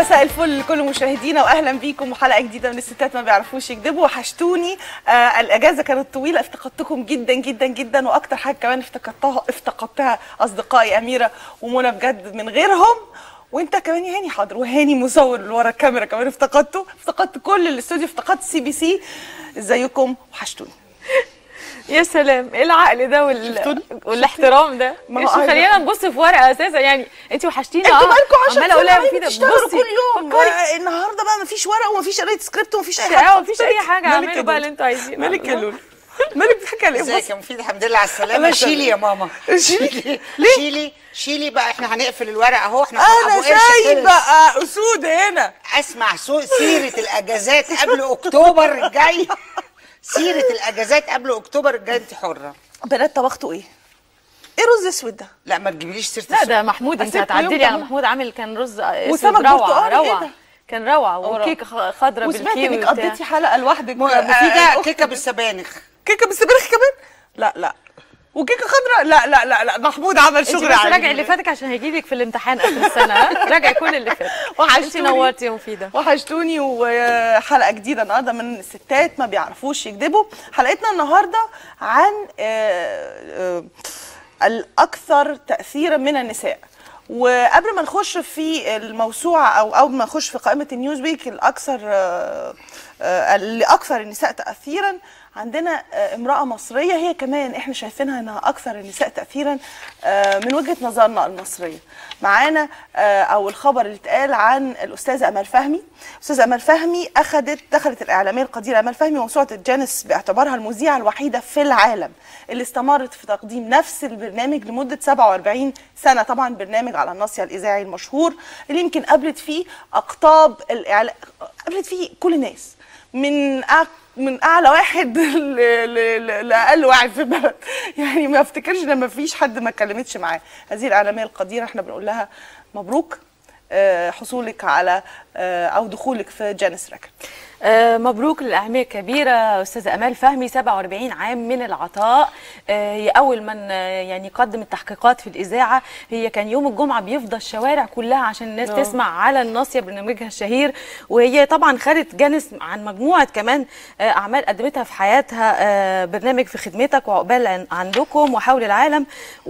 مساء الفل لكل مشاهدينا واهلا بيكم وحلقه جديده من الستات ما بيعرفوش يكذبوا وحشتوني آه الاجازه كانت طويله افتقدتكم جدا جدا جدا واكتر حاجه كمان افتقدتها افتقدتها اصدقائي اميره ومنى بجد من غيرهم وانت كمان يا هاني حاضر وهاني مصور اللي ورا الكاميرا كمان افتقدته افتقدت كل الاستوديو افتقدت سي بي سي ازيكم وحشتوني يا سلام ايه العقل ده وال... شفتوني؟ والاحترام ده ما هو إيش عايزة- خلينا نبص في ورقه اساسا يعني انت وحشتينا انتوا اه بقالكم 10 عماله اقول لها سنين مفيده بتشتغلوا بصي كل يوم فكري آه، النهارده بقى مفيش ورق ومفيش قرايه سكريبت ومفيش اي اه حاجه مفيش اي حاجه مالك اعملوا يا بقى لولو؟ اللي انتوا عايزينه مالك يا لولو مالك بتحكي على ايه ازيك بص يا مفيد الحمد لله على الله السلامه يسلمك. شيلي يا ماما شيلي؟ شيلي شيلي بقى احنا هنقفل الورق اهو احنا في انا أبو قرش سايبه خلص. اسود هنا اسمع سو- سيره الاجازات قبل اكتوبر الجاي سيره الاجازات قبل اكتوبر الجاي انت حره بنات طبختوا ايه؟ ايه رز اسود ده؟ لا ما تجيبليش سيره لا ده محمود انت أسيبكم يوم هتعدلي على كمان. محمود عامل كان رز اسود وسمك روعه برتقالي، إيه روعه ده؟ كان روعه وكيكه خ- خضراء وسمعت بالكيوي انك وبتاع. قضيتي حلقه لوحدك مفيده كيكه بالسبانخ كيكه بالسبانخ كمان؟ لا لا وكيكه خضراء لا لا لا لا محمود عمل انت شغل بس عالي. راجعي اللي فاتك عشان هيجي لك في الامتحان اخر السنه ها راجعي كل اللي فات انت وحشتوني نورتي يا مفيده وحشتوني وحلقه جديده النهارده من الستات ما بيعرفوش يكذبوا حلقتنا النهارده عن آه، آه، الاكثر تاثيرا من النساء وقبل ما نخش في الموسوعه او اول ما نخش في قائمه النيوز ويك الاكثر آه، آه، لاكثر النساء تاثيرا عندنا آه، امراه مصريه هي كمان احنا شايفينها انها اكثر النساء تاثيرا آه، من وجهه نظرنا المصريه معانا آه، او الخبر اللي اتقال عن الاستاذه امال فهمي استاذه امال فهمي اخذت دخلت الاعلاميه القديره امال فهمي موسوعه الجانس باعتبارها المذيعه الوحيده في العالم اللي استمرت في تقديم نفس البرنامج لمده 47 سنه طبعا برنامج على الناصيه الاذاعي المشهور اللي يمكن قابلت فيه اقطاب الاعلام قابلت فيه كل الناس من أع... من اعلى واحد ل... ل... ل... لاقل واحد في البلد يعني ما افتكرش ان ما فيش حد ما اتكلمتش معاه هذه الاعلاميه القديره احنا بنقول لها مبروك آه، حصولك على آه، او دخولك في جانس ريكورد آه، مبروك للأهمية الكبيرة أستاذة أمال فهمي 47 عام من العطاء آه، هي أول من آه، يعني قدم التحقيقات في الإذاعة هي كان يوم الجمعة بيفضى الشوارع كلها عشان الناس آه. تسمع على الناصية برنامجها الشهير وهي طبعا خدت جانس عن مجموعة كمان آه، أعمال قدمتها في حياتها آه، برنامج في خدمتك وعقبال عن- عندكم وحول العالم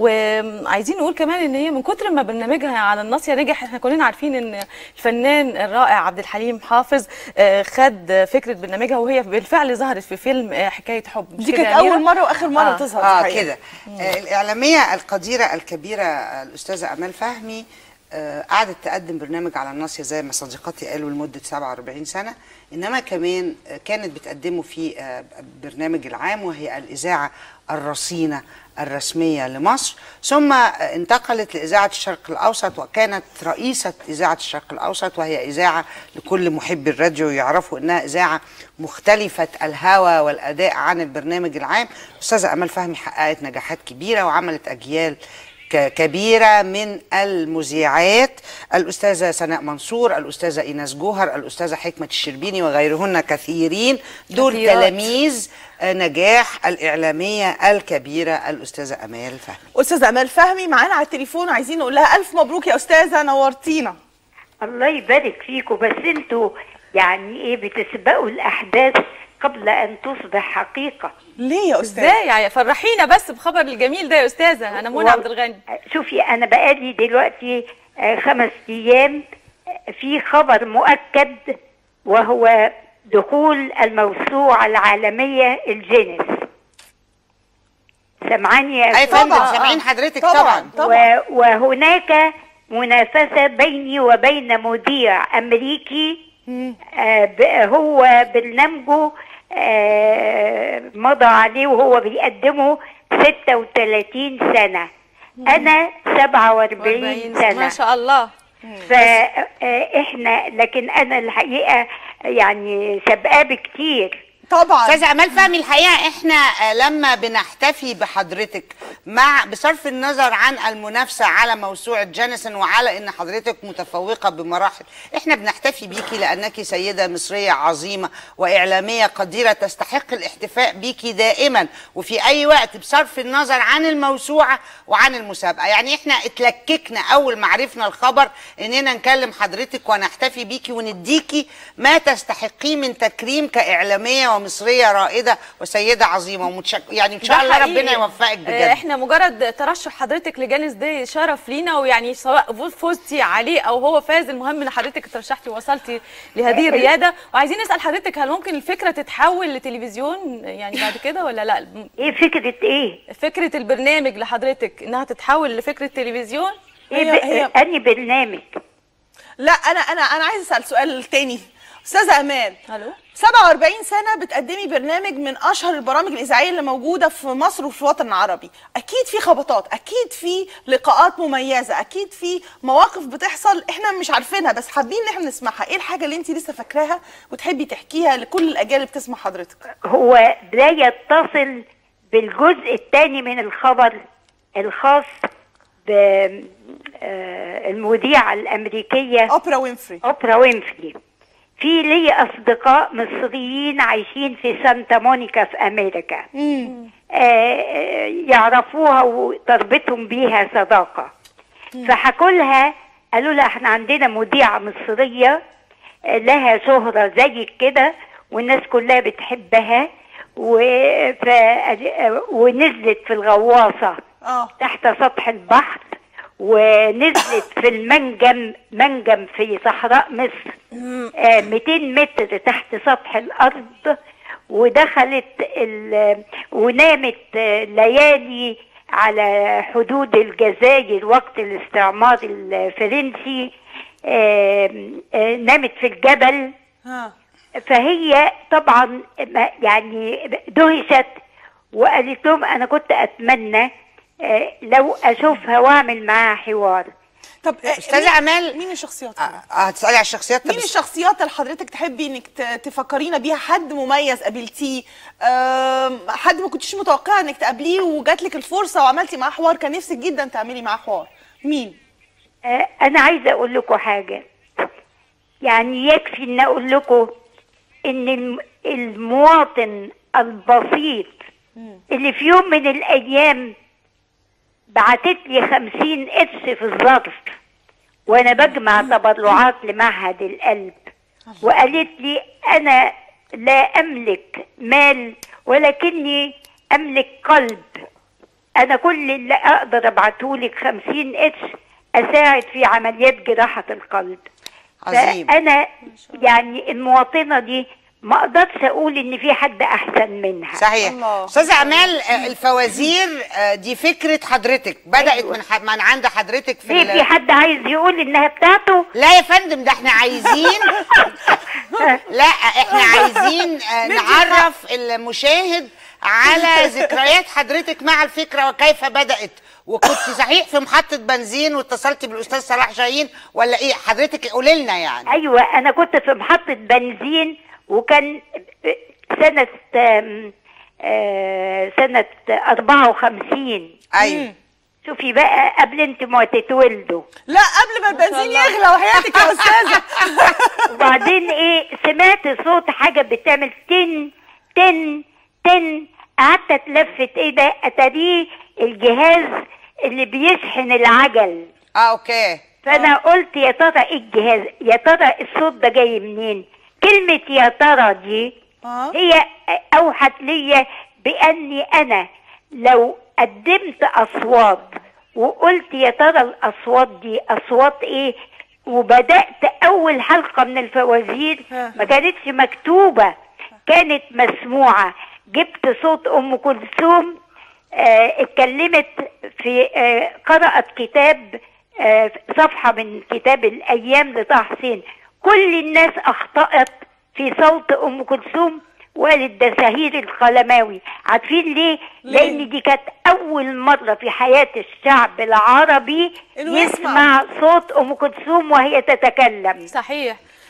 وعايزين نقول كمان ان هي من كتر ما برنامجها على الناصية نجح احنا كلنا عارفين ان الفنان الرائع عبد الحليم حافظ آه، خد فكرة برنامجها وهي بالفعل ظهرت في فيلم آه، حكاية حب مش دي كده كانت يا أميرة؟ اول مره واخر مره آه. تظهر اه الحقيقة. كده آه الاعلاميه القديره الكبيره آه، الاستاذه امال فهمي آه قعدت تقدم برنامج على الناصيه زي ما صديقاتي قالوا لمده 47 سنه انما كمان آه، كانت بتقدمه في آه برنامج العام وهي الاذاعه الرصينه الرسميه لمصر ثم آه، انتقلت لاذاعه الشرق الاوسط وكانت رئيسه اذاعه الشرق الاوسط وهي اذاعه لكل محبي الراديو يعرفوا انها اذاعه مختلفه الهوى والاداء عن البرنامج العام استاذه امال فهمي حققت نجاحات كبيره وعملت اجيال ك- كبيرة من المذيعات الأستاذة سناء منصور الأستاذة إيناس جوهر الأستاذة حكمة الشربيني وغيرهن كثيرين دول كثيرات. تلاميذ آه، نجاح الإعلامية الكبيرة الأستاذة أمال فهمي استاذه امال فهمي معانا على التليفون عايزين نقول لها الف مبروك يا استاذه نورتينا الله يبارك فيكم بس انتوا يعني ايه بتسبقوا الاحداث قبل ان تصبح حقيقه ليه يا استاذه ازاي يعني فرحينا بس بخبر الجميل ده يا استاذه انا منى وال- عبد الغني شوفي انا بقالي دلوقتي آه، خمس ايام آه، في خبر مؤكد وهو دخول الموسوعه العالميه الجينيس سامعاني يا أي أستاذة؟ فندم طبعاً، سامعين آه. حضرتك طبعاً. طبعا طبعاً. و- وهناك منافسة بيني وبين مذيع أمريكي آه، ب- هو برنامجه آه، مضى عليه وهو بيقدمه 36 سنة أنا 47 40 سنة ما شاء الله فاحنا لكن انا الحقيقه يعني سابقاه بكتير طبعاً. استاذه امال فهمي الحقيقه احنا آه، لما بنحتفي بحضرتك مع بصرف النظر عن المنافسه على موسوعه جانيسون وعلى ان حضرتك متفوقه بمراحل احنا بنحتفي بيكي لانك سيده مصريه عظيمه واعلاميه قديره تستحق الاحتفاء بيكي دائما وفي اي وقت بصرف النظر عن الموسوعه وعن المسابقه يعني احنا اتلككنا اول ما عرفنا الخبر اننا نكلم حضرتك ونحتفي بيكي ونديكي ما تستحقيه من تكريم كاعلاميه ومصريه رائده وسيده عظيمه ومتشك... يعني ان شاء ده الله حقيقي. ربنا يوفقك آه، بجد احنا مجرد ترشح حضرتك لجانس ده شرف لينا ويعني سواء فزتي عليه او هو فاز المهم ان حضرتك ترشحتي ووصلتي لهذه الرياده وعايزين نسال حضرتك هل ممكن الفكره تتحول لتلفزيون يعني بعد كده ولا لا ايه فكره ايه فكره البرنامج لحضرتك انها تتحول لفكره تلفزيون ايه هي- ب... هي- اني برنامج لا انا انا انا عايز اسال سؤال تاني استاذه امان الو 47 سنه بتقدمي برنامج من اشهر البرامج الاذاعيه اللي موجوده في مصر وفي الوطن العربي اكيد في خبطات اكيد في لقاءات مميزه اكيد في مواقف بتحصل احنا مش عارفينها بس حابين ان احنا نسمعها ايه الحاجه اللي انت لسه فاكراها وتحبي تحكيها لكل الاجيال اللي بتسمع حضرتك هو لا يتصل بالجزء الثاني من الخبر الخاص بالمذيعة الأمريكية اوبرا وينفري أوبرا وينفري في لي أصدقاء مصريين عايشين في سانتا مونيكا في أمريكا آه، يعرفوها وتربطهم بيها صداقة فحكوا لها قالوا لها احنا عندنا مذيعة مصرية آه، لها شهرة زيك كده والناس كلها بتحبها و... ف... آه، ونزلت في الغواصة اه تحت سطح البحر ونزلت في المنجم منجم في صحراء مصر آه 200 متر تحت سطح الارض ودخلت ال... ونامت آه، ليالي على حدود الجزائر وقت الاستعمار الفرنسي آه آه نامت في الجبل ها فهي طبعا ما- يعني دهشت وقالت لهم انا كنت اتمنى آه، لو اشوفها واعمل معاها حوار طب آه، أستاذة مين- أمال- مين الشخصيات آه، آه، هتسالي على الشخصيات طب مين الشخصيات اللي حضرتك تحبي انك ت- تفكرينا بيها حد مميز قابلتيه آم، حد ما كنتيش متوقعه انك تقابليه وجات لك الفرصه وعملتي معاه حوار كان نفسك جدا تعملي معاه حوار مين آه، انا عايزه اقول لكم حاجه يعني يكفي ان اقول لكم ان الم- المواطن البسيط اللي في يوم من الايام بعتت لي خمسين قرش في الظرف وانا بجمع تبرعات لمعهد القلب وقالت لي انا لا املك مال ولكني املك قلب انا كل اللي اقدر ابعتهولك خمسين قرش اساعد في عمليات جراحة القلب عظيم فانا يعني المواطنة دي ما اقدرش اقول ان في حد احسن منها صحيح الله. استاذه امال آه، الفوازير آه، دي فكره حضرتك بدات أيوة. من ح- من عند حضرتك في ليه ال- في حد عايز يقول انها بتاعته لا يا فندم ده احنا عايزين لا احنا عايزين آه، نعرف المشاهد على ذكريات حضرتك مع الفكره وكيف بدات وكنت صحيح في محطه بنزين واتصلت بالاستاذ صلاح جايين ولا ايه حضرتك قولي لنا يعني ايوه انا كنت في محطة بنزين وكان سنة آم، آه، سنة 54 ايوه شوفي بقى قبل انت ما تتولدوا لا قبل ما البنزين يغلى وحياتك يا استاذه وبعدين ايه سمعت صوت حاجة بتعمل تن تن تن قعدت اتلفت ايه ده اتاريه الجهاز اللي بيشحن العجل اه اوكي فانا قلت يا ترى ايه الجهاز يا ترى الصوت ده جاي منين كلمة يا ترى دي آه. هي اوحت لي باني انا لو قدمت اصوات وقلت يا ترى الاصوات دي اصوات ايه وبدات اول حلقه من الفوازير ما كانتش مكتوبه كانت مسموعه جبت صوت ام كلثوم آه، اتكلمت في آه، قرأت كتاب آه، صفحة من كتاب الأيام لطه حسين كل الناس أخطأت في صوت أم كلثوم وقالت ده سهير القلماوي عارفين ليه؟ ليه؟ لأن دي كانت أول مرة في حياة الشعب العربي إنه يسمع. يسمع صوت أم كلثوم وهي تتكلم صحيح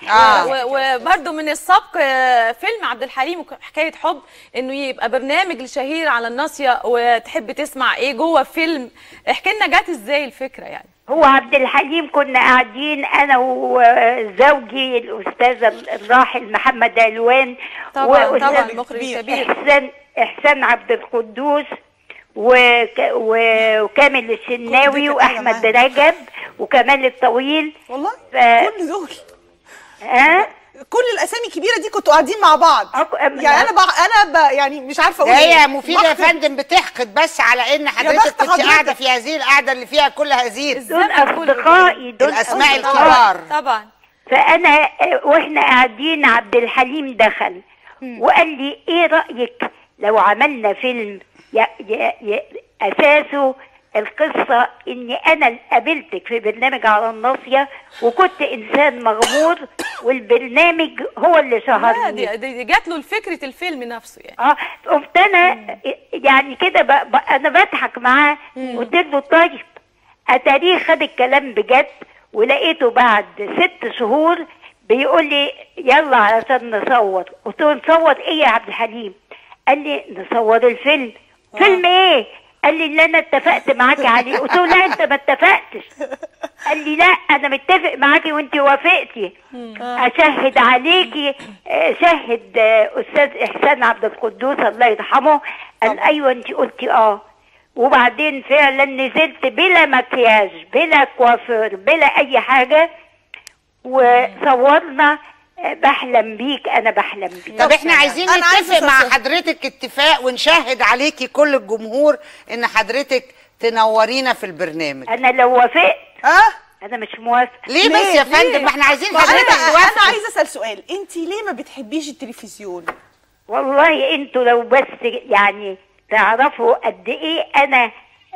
آه. وبرده من السبق آه، فيلم عبد الحليم وحكايه حب انه يبقى برنامج لشهير على الناصيه وتحب تسمع ايه جوه فيلم احكي لنا جت ازاي الفكره يعني هو عبد الحليم كنا قاعدين انا وزوجي الاستاذ الراحل محمد علوان طبعا وأستاذ طبعا المخرج الكبير احسان احسان عبد القدوس وك... و- وكامل الشناوي كل ده كان واحمد معانا. رجب وكمال الطويل والله ف- كل دول ها كل الاسامي الكبيره دي كنتوا قاعدين مع بعض أك- أم- يعني انا بع... انا ب... يعني مش عارفه ده اقول هي إيه. مفيده يا بخ- فندم بتحقد بس على ان حضرتك بخت كنت حضرتك. قاعده في هذه القعده اللي فيها كل هذه دول الزمن كله. اصدقائي دول الأسماء أصدقائي. الكبار. طبعا فانا واحنا قاعدين عبد الحليم دخل وقال لي ايه رايك لو عملنا فيلم ي... ي... ي... اساسه القصه اني انا اللي قابلتك في برنامج على الناصيه وكنت انسان مغمور والبرنامج هو اللي لا شهرني دي, دي دي جات له الفكره الفيلم نفسه يعني اه قمت انا يعني كده ب... ب... انا بضحك معاه قلت له طيب اتاريه خد الكلام بجد ولقيته بعد ست شهور بيقول لي يلا علشان نصور قلت له نصور ايه يا عبد الحليم قال لي نصور الفيلم فيلم ايه قال لي اللي انا اتفقت معاكي عليه قلت له لا انت ما اتفقتش قال لي لا انا متفق معاكي وانت وافقتي اشهد عليكي آه، شهد آه، استاذ احسان عبد القدوس الله يرحمه قال ايوه انت قلتي اه وبعدين فعلا نزلت بلا مكياج بلا كوافير بلا اي حاجه وصورنا آه، بحلم بيك انا بحلم بيك طب احنا عايزين أنا عايزة نتفق مع أسأل- حضرتك اتفاق ونشهد عليكي كل الجمهور ان حضرتك تنورينا في البرنامج انا لو وافقت اه انا مش موافقه ليه, ليه؟ بس يا ليه؟ فندم ما احنا عايزين ما حضرتك انا انا توافقي عايزه اسال سؤال انت ليه ما بتحبيش التلفزيون والله انتوا لو بس يعني تعرفوا قد ايه انا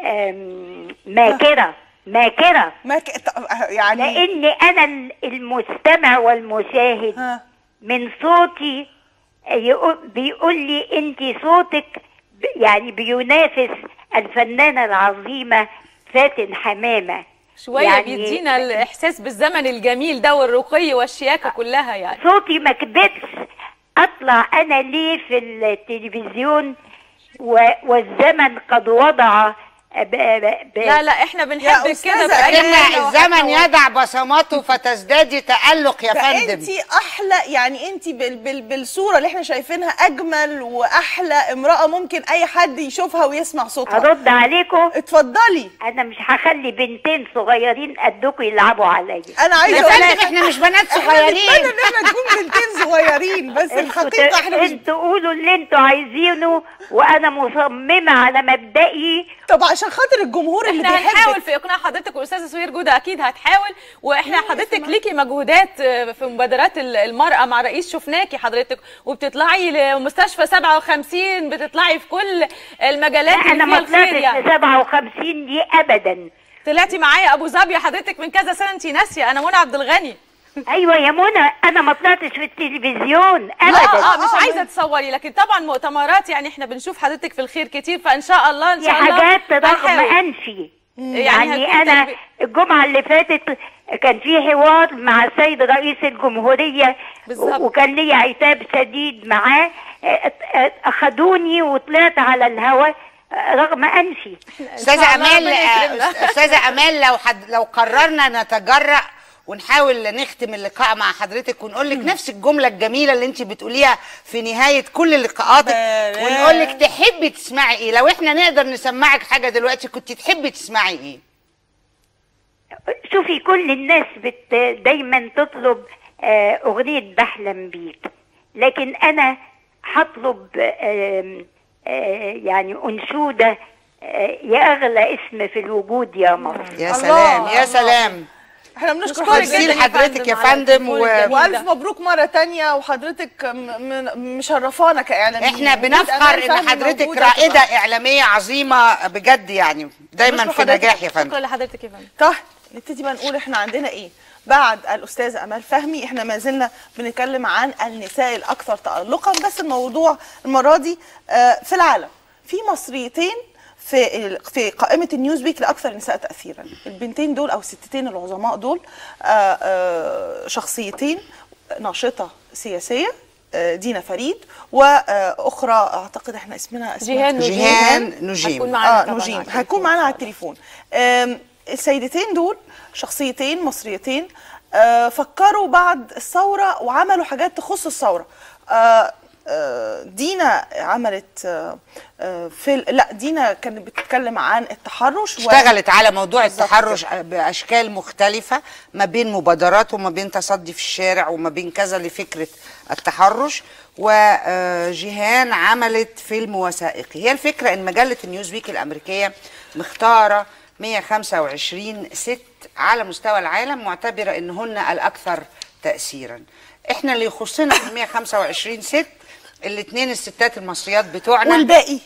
آم، ماكره ماكره ما ك... ط- يعني لاني انا المستمع والمشاهد ها من صوتي يقول بيقول لي انت صوتك ب- يعني بينافس الفنانه العظيمه فاتن حمامه شويه يعني بيدينا الاحساس بالزمن الجميل ده والرقي والشياكه كلها يعني صوتي ما كبتش اطلع انا ليه في التلفزيون و- والزمن قد وضع ب... ب... ب... لا لا احنا يا بنحب كده أستاذة في أي ان حاجة الزمن وإحنا- يدع بصماته فتزدادي تألق يا فندم فانت احلى يعني انت بال بال بالصوره اللي احنا شايفينها اجمل واحلى امراه ممكن اي حد يشوفها ويسمع صوتها ارد عليكم اتفضلي انا مش هخلي بنتين صغيرين قدكم يلعبوا عليا انا عايزه يا اقول فندم لك احنا مش بنات احنا صغيرين بنتمنى ان احنا نكون بنتين صغيرين بس انتوا الحقيقه ت- احنا مش انتوا قولوا اللي انتوا عايزينه وانا مصممه على مبدئي طب عشان خاطر الجمهور اللي احنا هنحاول بيحبك في اقناع حضرتك والاستاذه سهير جوده اكيد هتحاول واحنا حضرتك ليكي مجهودات آه، في مبادرات ال- المراه مع رئيس شفناكي حضرتك وبتطلعي لمستشفى 57 بتطلعي في كل المجالات لا اللي انا فيها ما الخير طلعتش يعني في 57 دي ابدا طلعتي معايا ابو ظبي حضرتك من كذا سنه انت ناسيه انا منى عبد الغني ايوه يا منى انا ما طلعتش في التلفزيون ابدا اه اه مش آه، عايزه تصوري لكن طبعا مؤتمرات يعني احنا بنشوف حضرتك في الخير كتير فان شاء الله ان دي شاء الله حاجات رغم هنحاول. انفي يعني يعني هتكون انا تلبي- الجمعه اللي فاتت كان في حوار مع السيد رئيس الجمهوريه بالظبط. وكان لي عتاب شديد معاه اه، اه، اخدوني وطلعت على الهواء اه، رغم انفي استاذه شاء الله امال ربنا آه، يكرمنا. استاذه امال لو حد لو قررنا نتجرأ ونحاول نختم اللقاء مع حضرتك ونقول لك نفس الجمله الجميله اللي انت بتقوليها في نهايه كل لقاءاتك بلاش. ونقول لك تحبي تسمعي ايه لو احنا نقدر نسمعك حاجه دلوقتي كنت تحبي تسمعي ايه شوفي كل الناس بت دايما تطلب آه، أغنية بحلم بيك لكن أنا هطلب آم، آه، يعني أنشودة آه، يا أغلى اسم في الوجود يا مصر يا الله، سلام يا الله. سلام احنا بنشكر نشكرك حضرتك جداً تفصيل يا حضرتك يا على فندم و- التليفون الجميل والف ده. مبروك مره تانية وحضرتك م- م- مشرفانا كاعلاميين احنا وجود بنفخر أمال ان فهمي حضرتك موجودة رائده تبقى- اعلاميه عظيمه بجد يعني دايما بشكر في حضرتك. نجاح يا فندم شكرا لحضرتك يا فندم طيب نبتدي بقى نقول احنا عندنا ايه بعد الاستاذه امال فهمي احنا ما زلنا بنتكلم عن النساء الاكثر تالقا بس الموضوع المره دي آه، في العالم في مصريتين في ال- في قائمه النيوز ويك لاكثر النساء تاثيرا البنتين دول او الستتين العظماء دول آه، آه، شخصيتين ناشطه سياسيه آه، دينا فريد واخرى اعتقد احنا اسمنا اسمها جيهان نجيم جيهان نجيم. هتكون معانا اه طبعاً نجيم على هيكون معانا على التليفون آم، السيدتين دول شخصيتين مصريتين آه، فكروا بعد الثوره وعملوا حاجات تخص الثوره آه، آه، دينا عملت آه، آه، فيل لا دينا كانت بتتكلم عن التحرش و- اشتغلت على موضوع بالظبط التحرش باشكال مختلفه ما بين مبادرات وما بين تصدي في الشارع وما بين كذا لفكره التحرش وجيهان عملت فيلم وثائقي هي الفكره ان مجله نيوزويك الامريكيه مختاره 125 ست على مستوى العالم معتبره انهن الاكثر تاثيرا احنا اللي يخصنا في ال 125 ست الاثنين الستات المصريات بتوعنا والباقي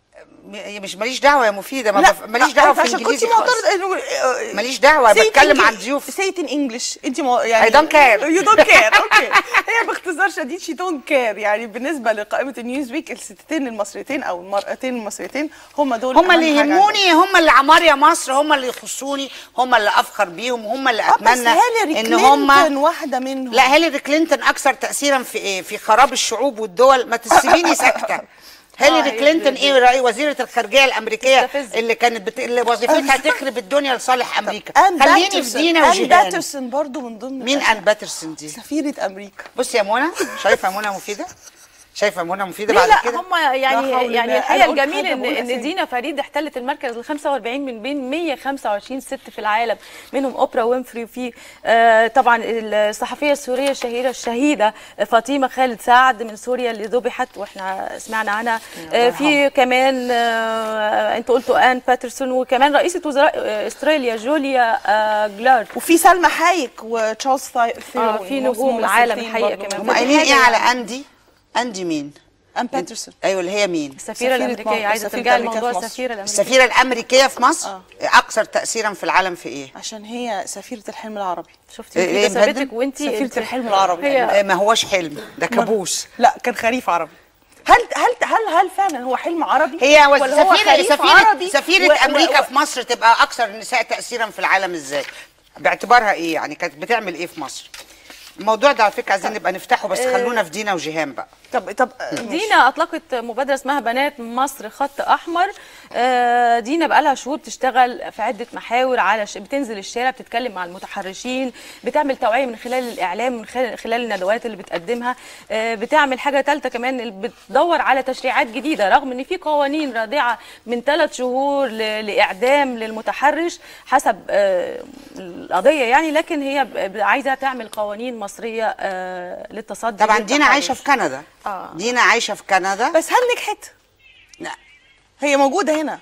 م- مش ماليش دعوه يا مفيده ما لا بف... ماليش دعوه في عشان كنت انجليزي خالص معترض انه آه، ماليش دعوة، say it بتكلم in عن English. ضيوف. say it in English انت مو يعني I don't care. you don't care اوكي هي باختصار شديد she don't care يعني بالنسبه لقائمه النيوز ويك الستتين المصريتين او المرأتين المصريتين هم دول هم أهم اللي حاجة يهموني هم اللي عمار يا مصر هم اللي يخصوني هم اللي افخر بيهم هم اللي عندهم. آه، بس اتمنى هيلاري ان هم كلينتون واحده منهم لا هيلاري كلينتون اكثر تاثيرا في ايه في خراب الشعوب والدول ما تسيبيني ساكته هيلاري هي كلينتون دي- ايه رأي وزيره الخارجيه الامريكيه تستفز. اللي كانت بت... اللي وظيفتها تخرب الدنيا لصالح امريكا آن خليني في باترسون. دينا آن وجيهان باترسون برضو من ضمن مين الأشياء. ان باترسون دي سفيره امريكا بصي يا منى شايفه منى مفيده شايفه منى مفيده ليه بعد لا كده هم يعني لا حول يعني الله. الحقيقه أنا قلت الجميل حاجة ان بقول ان أسامي. دينا فريد احتلت المركز ال 45 من بين 125 ست في العالم منهم اوبرا وينفري وفي آه طبعا الصحفيه السوريه الشهيره الشهيده فاطمه خالد سعد من سوريا اللي ذبحت واحنا سمعنا عنها آه في كمان آه انتوا قلتوا ان باترسون وكمان رئيسه وزراء آه، استراليا جوليا آه جلارد وفي سلمى حايك وتشارلز ثاي- ثيرون في نجوم العالم الحقيقة برضو كمان. هم من- قايلين حاجة ايه على يعني. اندي اندي مين ام باترسون ايوه اللي هي مين السفيره سفيرة الامريكيه مصر- عايزه سفيرة ترجع أمريكا لموضوع في مصر. السفيره الامريكيه السفيره الامريكيه في مصر آه. اكثر تاثيرا في العالم في ايه عشان هي سفيره الحلم العربي شفتي إيه- إيه كده ثابتك مهدم؟ وانت سفيرة الحلم العربي. هي آه، ما هوش حلم ده كابوس لا كان خريف عربي هل هل هل هل فعلا هو حلم عربي هي وز- ولا هو سفيره خريف سفيره عربي سفيره و- امريكا و- في مصر تبقى اكثر النساء تاثيرا في العالم ازاي باعتبارها ايه يعني كانت بتعمل ايه في مصر الموضوع ده على فكره عايزين نبقى نفتحه بس خلونا في دينا وجيهان بقى طب طب دينا اطلقت مبادره اسمها بنات مصر خط احمر آه، دينا بقالها شهور بتشتغل في عده محاور على ش... بتنزل الشارع بتتكلم مع المتحرشين بتعمل توعيه من خلال الاعلام من خلال خلال الندوات اللي بتقدمها آه، بتعمل حاجه ثالثه كمان اللي بتدور على تشريعات جديده رغم ان في قوانين رادعه من ثلاث شهور ل... لاعدام للمتحرش حسب آه، القضيه يعني لكن هي ب... ب- عايزه تعمل قوانين مصريه آه، للتصدي طبعا دينا للتحرش. عايشه في كندا آه. دينا عايشه في كندا بس هل نجحت؟ لا هي موجوده هنا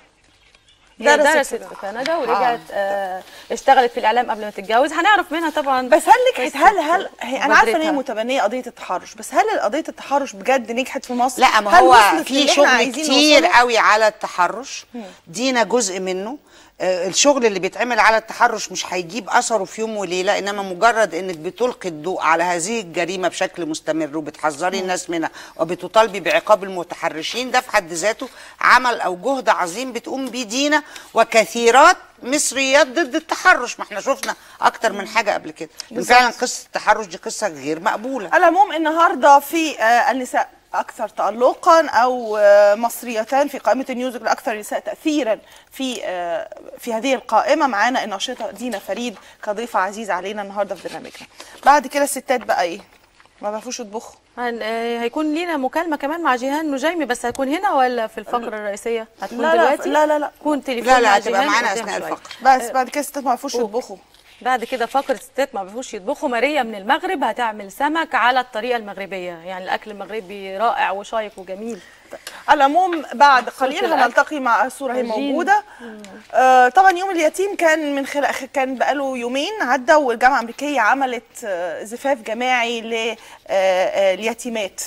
هي درست درست في كندا ورجعت آه اشتغلت في الاعلام قبل ما تتجوز هنعرف منها طبعا بس هل نجحت هل هل هي انا عارفه ان هي مبادرتها. متبنيه قضيه التحرش بس هل قضيه التحرش بجد نجحت في مصر؟ لا ما هل هو وصلت في للي إحنا شغل عايزين كتير نوصله؟ قوي على التحرش دينا جزء منه آه، الشغل اللي بيتعمل على التحرش مش هيجيب اثره في يوم وليله انما مجرد انك بتلقي الضوء على هذه الجريمه بشكل مستمر وبتحذري الناس منها وبتطالبي بعقاب المتحرشين ده في حد ذاته عمل او جهد عظيم بتقوم بيه دينا وكثيرات مصريات ضد التحرش ما احنا شفنا اكتر من حاجه قبل كده إن فعلا قصه التحرش دي قصه غير مقبوله على العموم النهارده في آه، النساء اكثر تالقا او آه، مصريتان في قائمه النيوزك الاكثر نساء تاثيرا في آه، في هذه القائمه معانا الناشطه دينا فريد كضيفه عزيزه علينا النهارده في برنامجنا بعد كده الستات بقى ايه ما بيعرفوش يطبخوا هن... آه، هيكون لينا مكالمه كمان مع جيهان نجيمي بس هيكون هنا ولا في الفقره الرئيسيه هتكون لا لا، دلوقتي لا لا لا. تكون تليفون لا لا مع هتبقى جيهان معانا قدام اثناء شوية. الفقره بس بعد كده الستات ما بيعرفوش يطبخوا بعد كده فقره ستات ما بيعرفوش يطبخوا ماريا من المغرب هتعمل سمك على الطريقه المغربيه يعني الاكل المغربي رائع وشيق وجميل على العموم بعد قليل الأكل. هنلتقي مع الصوره هي عايزين- موجوده آه طبعا يوم اليتيم كان من خلال كان بقاله يومين عدى والجامعه الامريكيه عملت آه زفاف جماعي لليتيمات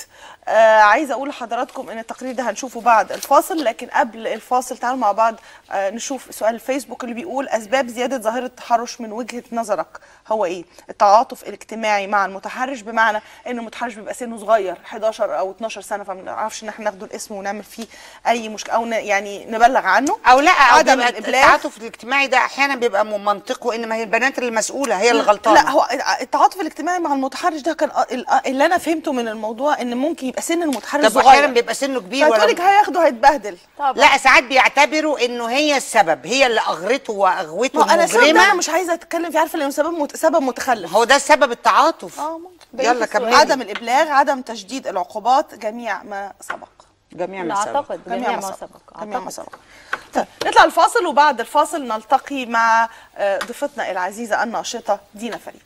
آه عايزه اقول لحضراتكم ان التقرير ده هنشوفه بعد الفاصل لكن قبل الفاصل تعالوا مع بعض آه نشوف سؤال الفيسبوك اللي بيقول اسباب زياده ظاهره التحرش من وجهه نظرك هو ايه التعاطف الاجتماعي مع المتحرش بمعنى ان المتحرش بيبقى سنه صغير 11 او 12 سنه فما نعرفش ان احنا ناخده الاسم ونعمل فيه اي مشكله او ن- يعني نبلغ عنه او لا او عدم بيبقى الابلاغ التعاطف الاجتماعي ده احيانا بيبقى من منطقه ان ما هي البنات اللي المسؤوله هي اللي غلطانه لا هو التعاطف الاجتماعي مع المتحرش ده كان اللي انا فهمته من الموضوع ان ممكن يبقى سن المتحرش طب صغير احيانا بيبقى سنه كبير فتقولك ولا هياخده هيتبهدل لا ساعات بيعتبروا انه هي السبب هي اللي اغرته واغوته ما هو انا السبب ده انا المجرمه مش عايزه اتكلم فيه عارفه لانه سبب مت... سبب متخلف هو ده سبب التعاطف اه ممكن يلا بقية السؤال. كملي عدم الابلاغ عدم تشديد العقوبات جميع ما سبق جميع لا ما سبق اعتقد جميع ما سبق جميع ما اعتقد سبق طيب نطلع الفاصل وبعد الفاصل نلتقي مع آه، ضيفتنا العزيزه الناشطه دينا فريد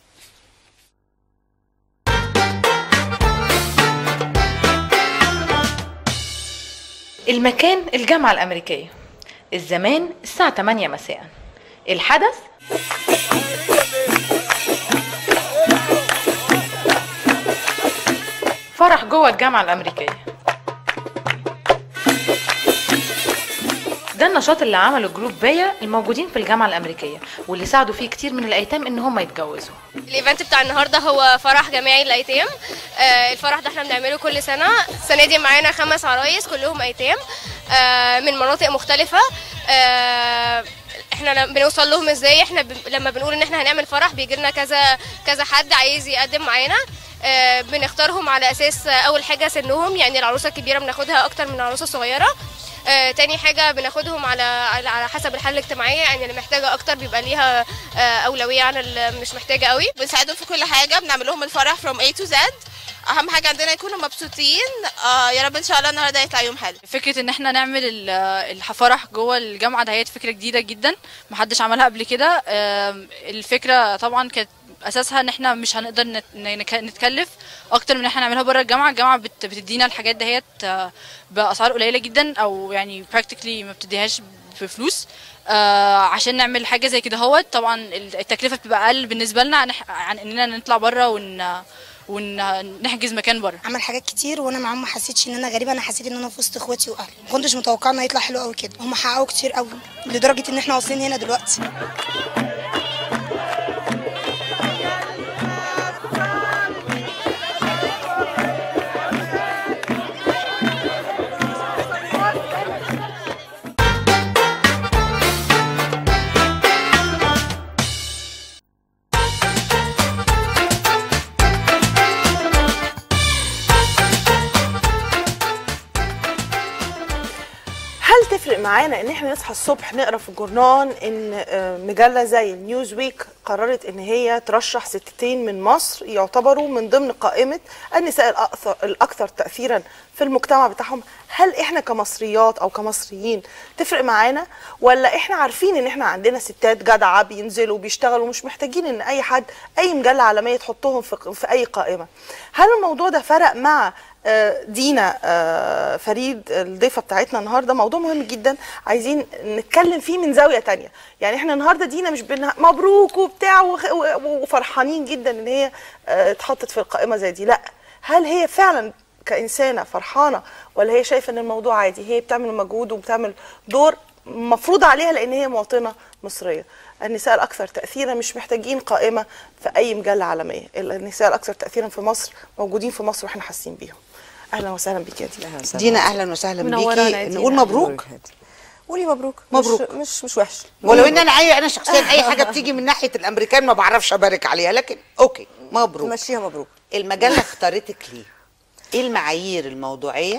المكان الجامعة الأمريكية الزمان الساعة 8 مساء الحدث فرح جوه الجامعة الأمريكية ده النشاط اللي عمله جروب بيا الموجودين في الجامعة الأمريكية واللي ساعدوا فيه كتير من الأيتام إن هم يتجوزوا الايفنت بتاع النهارده هو فرح جماعي للايتام آه، الفرح ده احنا بنعمله كل سنه السنه دي معانا خمس عرايس كلهم ايتام آه، من مناطق مختلفه آه، احنا لما بنوصل لهم ازاي احنا ب... لما بنقول ان احنا هنعمل فرح بيجي لنا كذا كذا حد عايز يقدم معانا آه، بنختارهم على اساس آه، اول حاجه سنهم يعني العروسه الكبيره بناخدها اكتر من العروسه الصغيره آه، تاني حاجة بناخدهم على على على حسب الحالة الاجتماعية يعني اللي محتاجة أكتر بيبقى ليها آه، أولوية عن اللي مش محتاجة قوي بنساعدهم في كل حاجه بنعمل لهم الفرح from A to Z اهم حاجه عندنا يكونوا مبسوطين آه يا رب ان شاء الله النهارده يطلع يوم حلو فكره ان احنا نعمل ال- الفرح جوه الجامعه دهيت فكره جديده جدا محدش عملها قبل كده آم، الفكره طبعا كانت اساسها ان احنا مش هنقدر نت- نك- نتكلف اكتر من ان احنا نعملها بره الجامعه الجامعه بت- بتدينا الحاجات دهيت آه، باسعار قليله جدا او يعني practically ما بتديهاش بفلوس آه عشان نعمل حاجه زي كده هوت طبعا التكلفه بتبقى اقل بالنسبه لنا عن, عن اننا نطلع بره ون ونحجز مكان بره عمل حاجات كتير وانا معاهم ما حسيتش ان انا غريبه انا حسيت ان انا في وسط اخواتي واهلي ما كنتش متوقعه انه هيطلع حلو قوي كده هم حققوا كتير قوي لدرجه ان احنا واصلين هنا دلوقتي هل تفرق معانا ان احنا نصحى الصبح نقرا في الجورنال ان آه، مجله زي نيوز ويك قررت ان هي ترشح ستتين من مصر يعتبروا من ضمن قائمه النساء الاكثر الاكثر تاثيرا في المجتمع بتاعهم هل احنا كمصريات او كمصريين تفرق معانا ولا احنا عارفين ان احنا عندنا ستات جدعه بينزلوا بيشتغلوا مش محتاجين ان اي حد اي مجله عالميه تحطهم في, في اي قائمه هل الموضوع ده فرق مع آه، دينا آه، فريد الضيفه بتاعتنا النهارده موضوع مهم جدا عايزين نتكلم فيه من زاويه تانية يعني احنا النهارده دينا مش بن... مبروك وبتاع وخ- و- وفرحانين جدا ان هي آه، اتحطت في القائمه زي دي لا هل هي فعلا كإنسانة فرحانة ولا هي شايفة ان الموضوع عادي هي بتعمل مجهود وبتعمل دور مفروض عليها لان هي مواطنة مصرية النساء الأكثر تأثيرا مش محتاجين قائمة في أي مجلة عالمية النساء الأكثر تأثيرا في مصر موجودين في مصر واحنا حاسين بيهم أهلا وسهلا بيك يا دينا دينا اهلا وسهلا منورانا بيكي يا دينا. نقول مبروك قولي مبروك مبروك. مش مش, مش وحش ولو ان انا اي انا شخصيا اي حاجه بتيجي من ناحيه الامريكان ما بعرفش ابارك عليها لكن اوكي مبروك مشيها مبروك المجله اختارتك ليه ايه المعايير الموضوعيه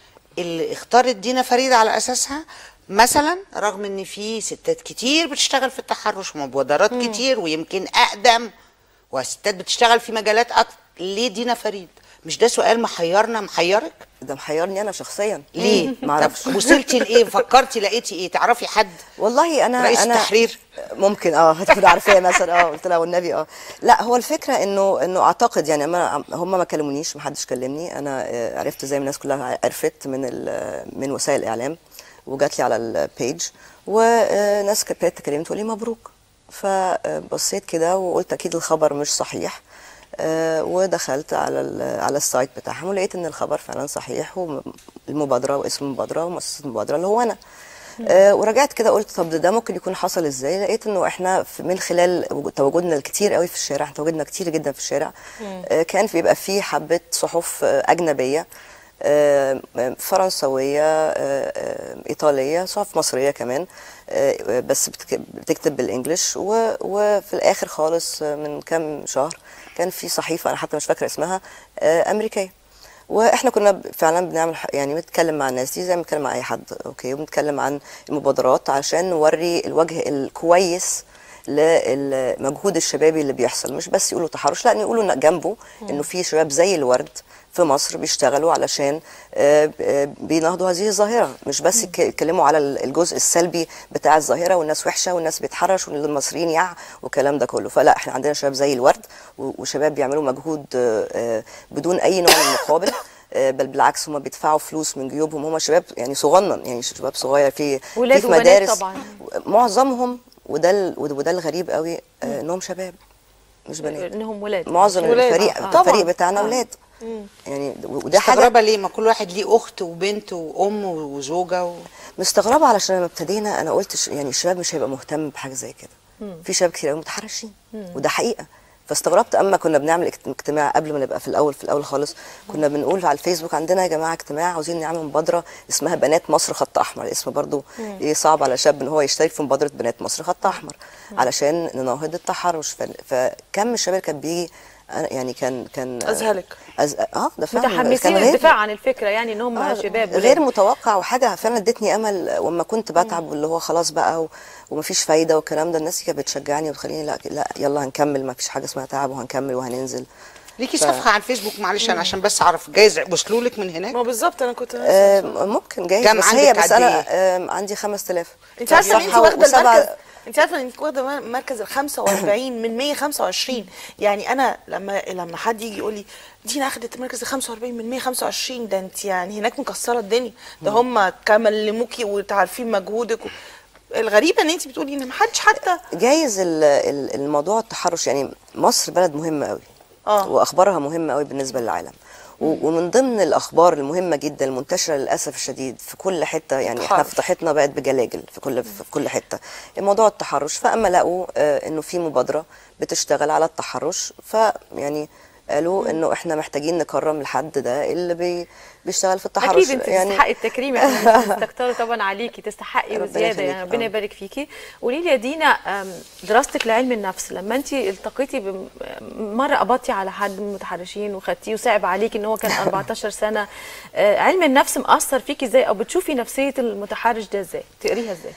اللي اختارت دينا فريد على اساسها مثلا رغم ان في ستات كتير بتشتغل في التحرش ومبادرات كتير ويمكن اقدم وستات بتشتغل في مجالات اكتر ليه دينا فريد مش ده سؤال محيرنا محيرك ده محيرني انا شخصيا ليه معرفش طب وصلتي لايه فكرتي لقيتي ايه تعرفي حد والله انا رئيس انا التحرير؟ ممكن اه هتكون عارفاه مثلا اه قلت لها والنبي اه لا هو الفكره انه انه اعتقد يعني ما هم ما كلمونيش ما حدش كلمني انا آه، عرفت زي ما الناس كلها عرفت من ال- من وسائل الاعلام وجات لي على البيج وناس كانت تكلمت تقول لي مبروك فبصيت كده وقلت اكيد الخبر مش صحيح آه، ودخلت على ال- على السايت بتاعهم ولقيت ان الخبر فعلا صحيح والمبادره واسم المبادره ومؤسسه المبادره اللي هو انا آه، ورجعت كده قلت طب ده, ده ممكن يكون حصل ازاي لقيت انه احنا في- من خلال وجود- تواجدنا الكتير قوي في الشارع احنا تواجدنا كتير جدا في الشارع آه، كان بيبقى فيه حبه صحف آه، اجنبيه آه، آه، فرنسويه آه، آه، ايطاليه صحف مصريه كمان آه، بس بتك- بتكتب بالانجلش و- وفي الاخر خالص آه، من كام شهر كان في صحيفه انا حتى مش فاكره اسمها آه، امريكيه واحنا كنا ب- فعلا بنعمل ح- يعني بنتكلم مع الناس دي زي ما بنتكلم مع اي حد اوكي وبنتكلم عن المبادرات عشان نوري الوجه الكويس للمجهود الشبابي اللي بيحصل مش بس يقولوا تحرش لا يقولوا إن جنبه انه في شباب زي الورد في مصر بيشتغلوا علشان آه، آه، بينهضوا هذه الظاهره مش بس يك- يتكلموا على ال- الجزء السلبي بتاع الظاهره والناس وحشه والناس بيتحرش والمصريين يع والكلام ده كله فلا احنا عندنا شباب زي الورد و- وشباب بيعملوا مجهود آه، آه، بدون اي نوع من المقابل آه، بل بالعكس هم بيدفعوا فلوس من جيوبهم هم شباب يعني صغنن يعني شباب صغير في ولاد في في وبنات مدارس طبعاً. معظمهم وده ال- وده الغريب قوي آه، انهم شباب مش بنات انهم ولاد معظم ولاد. الفريق آه، طبعاً. الفريق بتاعنا اولاد يعني وده حاجه مستغربه ليه ما كل واحد ليه اخت وبنت وام وزوجه و... مستغربه علشان لما ابتدينا انا قلت ش- يعني الشباب مش هيبقى مهتم بحاجه زي كده في شباب كتير قوي متحرشين وده حقيقه فاستغربت اما كنا بنعمل اجت- اجتماع قبل ما نبقى في الاول في الاول خالص كنا بنقول على الفيسبوك عندنا يا جماعه اجتماع عاوزين نعمل مبادره اسمها بنات مصر خط احمر الاسم برضو ايه صعب على شاب ان هو يشترك في مبادره بنات مصر خط احمر علشان نناهض التحرش ف- فكم الشباب اللي كان بيجي أنا- يعني كان كان أذهلك. أز... اه ده فعلا متحمسين كان غير- للدفاع عن الفكره يعني ان هم آه، شباب غير ولاد. متوقع وحاجه فعلا ادتني امل وما كنت بتعب واللي هو خلاص بقى و... ومفيش فايده والكلام ده الناس كانت بتشجعني وتخليني لا لا يلا هنكمل ما فيش حاجه اسمها تعب وهنكمل وهننزل ليكي ف- صفحه على الفيسبوك معلش انا عشان بس اعرف جايز وصلوا لك من هناك ما بالظبط انا كنت آه ممكن جايز كم بس عندك هي بس قد انا إيه؟ آه عندي 5000 انت عارفه ان انت صفحة واخده وسبعة- المركز انت عارفه ان انت واخده مركز ال 45 من 125 يعني انا لما لما حد يجي يقول لي دينا اخدت المركز ال 45 من 125 ده انت يعني هناك مكسره الدنيا ده هم كملموكي وتعرفين مجهودك و... الغريبه ان انت بتقولي ان ما حدش حتى جايز ال- ال- الموضوع التحرش يعني مصر بلد مهمه قوي اه واخبارها مهمه قوي بالنسبه للعالم و- ومن ضمن الاخبار المهمه جدا المنتشره للاسف الشديد في كل حته يعني احنا التحرش. فضحتنا بقت بجلاجل في كل في كل حته موضوع التحرش فاما لقوا آه، انه في مبادره بتشتغل على التحرش فيعني قالوا انه احنا محتاجين نكرم الحد ده اللي بي بيشتغل في التحرش اكيد انت تستحقي التكريم احنا بنستكتر طبعا عليكي تستحقي ربنا وزياده يخليك. يعني ربنا آه. يبارك فيكي قولي لي يا دينا أم، دراستك لعلم النفس لما انت التقيتي بم- مره قبضتي على حد من المتحرشين وخدتيه وصعب عليكي ان هو كان 14 سنه آه، علم النفس مأثر فيكي ازاي او بتشوفي نفسيه المتحرش ده ازاي تقريها ازاي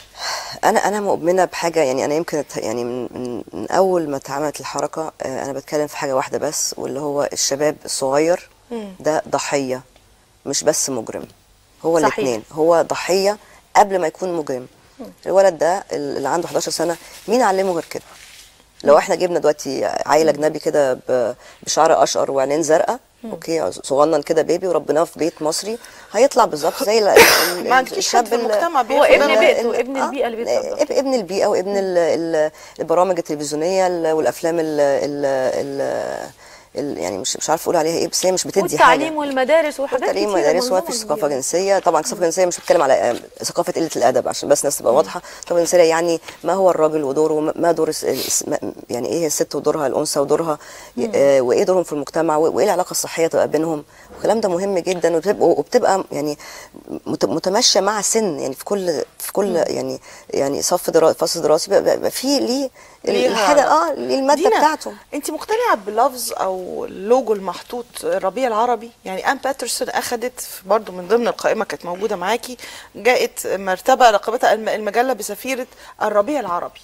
انا انا مؤمنه بحاجه يعني انا يمكن ات- يعني من, من, من اول ما اتعملت الحركه آه، انا بتكلم في حاجه واحده بس واللي هو الشباب الصغير ده ضحيه مش بس مجرم هو صحيح. الاثنين هو ضحيه قبل ما يكون مجرم الولد ده اللي عنده 11 سنه مين علمه غير كده لو احنا جبنا دلوقتي عيل اجنبي كده ب- بشعر اشقر وعينين زرقاء اوكي صغنن كده بيبي وربناه في بيت مصري هيطلع بالظبط زي ال- ال- ما عندكيش حد في ال- المجتمع هو بياخد ابن بالك. بيئته ال- ابن آه، البيئه اللي بيتربى اب- ابن البيئه وابن ال ال البرامج التلفزيونيه ال- والافلام ال ال ال ال يعني مش مش عارفه اقول عليها ايه بس هي مش بتدي والتعليم حاجه والمدارس وحاجات التعليم كتيره مدارس منظومة وفي ثقافه كبيرة. جنسيه طبعا ثقافه جنسيه مش بتكلم على آه، ثقافه قله الادب عشان بس الناس تبقى واضحه ثقافه جنسيه يعني ما هو الراجل ودوره وما- ما دور الس- الس- ما- يعني ايه الست ودورها الانثى ودورها آه، وايه دورهم في المجتمع و- وايه العلاقه الصحيه تبقى بينهم والكلام ده مهم جدا وبتبقى وبتبقى يعني مت- متماشيه مع سن يعني في كل في كل يعني يعني صف درا فصل دراسي بيبقى- بيبقى في ليه ليها الحاجه اه ليه الماده دينا، بتاعته انت مقتنعه باللفظ او اللوجو المحطوط الربيع العربي يعني ان باترسون اخذت برضو من ضمن القائمه كانت موجوده معاكي جاءت مرتبه لقبتها الم- المجله بسفيره الربيع العربي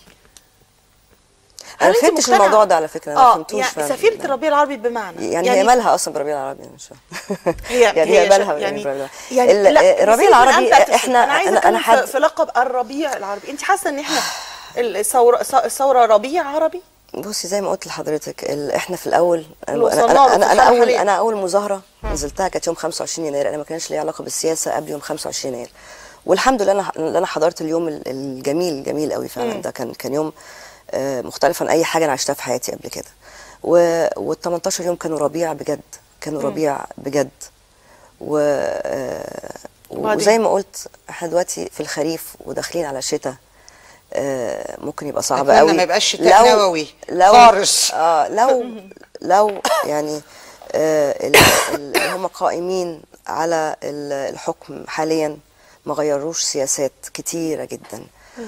انا هل ما انت فهمتش مقتنعة؟ الموضوع ده على فكره انا ما اه فهمتوش يعني فعلا. سفيره الربيع العربي بمعنى يعني, هي مالها اصلا بربيع العربي أنا مش فاهمه هي يعني هي هي مالها يعني بربيع يعني ال- لا الربيع سيبك من العربي أن باترسون. احنا انا عايزه انا اتكلم انا حد في- في لقب الربيع العربي انت حاسه ان احنا الثوره الثوره ربيع عربي بصي زي ما قلت لحضرتك ال... احنا في الاول اللي انا وصلنا له انا في انا, أنا الحالة اول الحالية. انا اول مظاهره نزلتها كانت يوم 25 يناير انا ما كانش لي علاقه بالسياسه قبل يوم 25 يناير والحمد لله انا اللي انا حضرت اليوم ال- الجميل جميل قوي فعلا ده كان كان يوم آه، مختلف عن اي حاجه انا عشتها في حياتي قبل كده وال 18 يوم كانوا ربيع بجد كانوا مم. ربيع بجد و آه، وبعدين؟ وزي ما قلت احنا دلوقتي في الخريف وداخلين على الشتاء آه، ممكن يبقى صعب أتمنى قوي ما يبقاش شتاء لو- نووي لو خالص. اه لو لو يعني آه، ال- ال- اللي هم قائمين على ال- الحكم حاليا ما غيروش سياسات كتيره جدا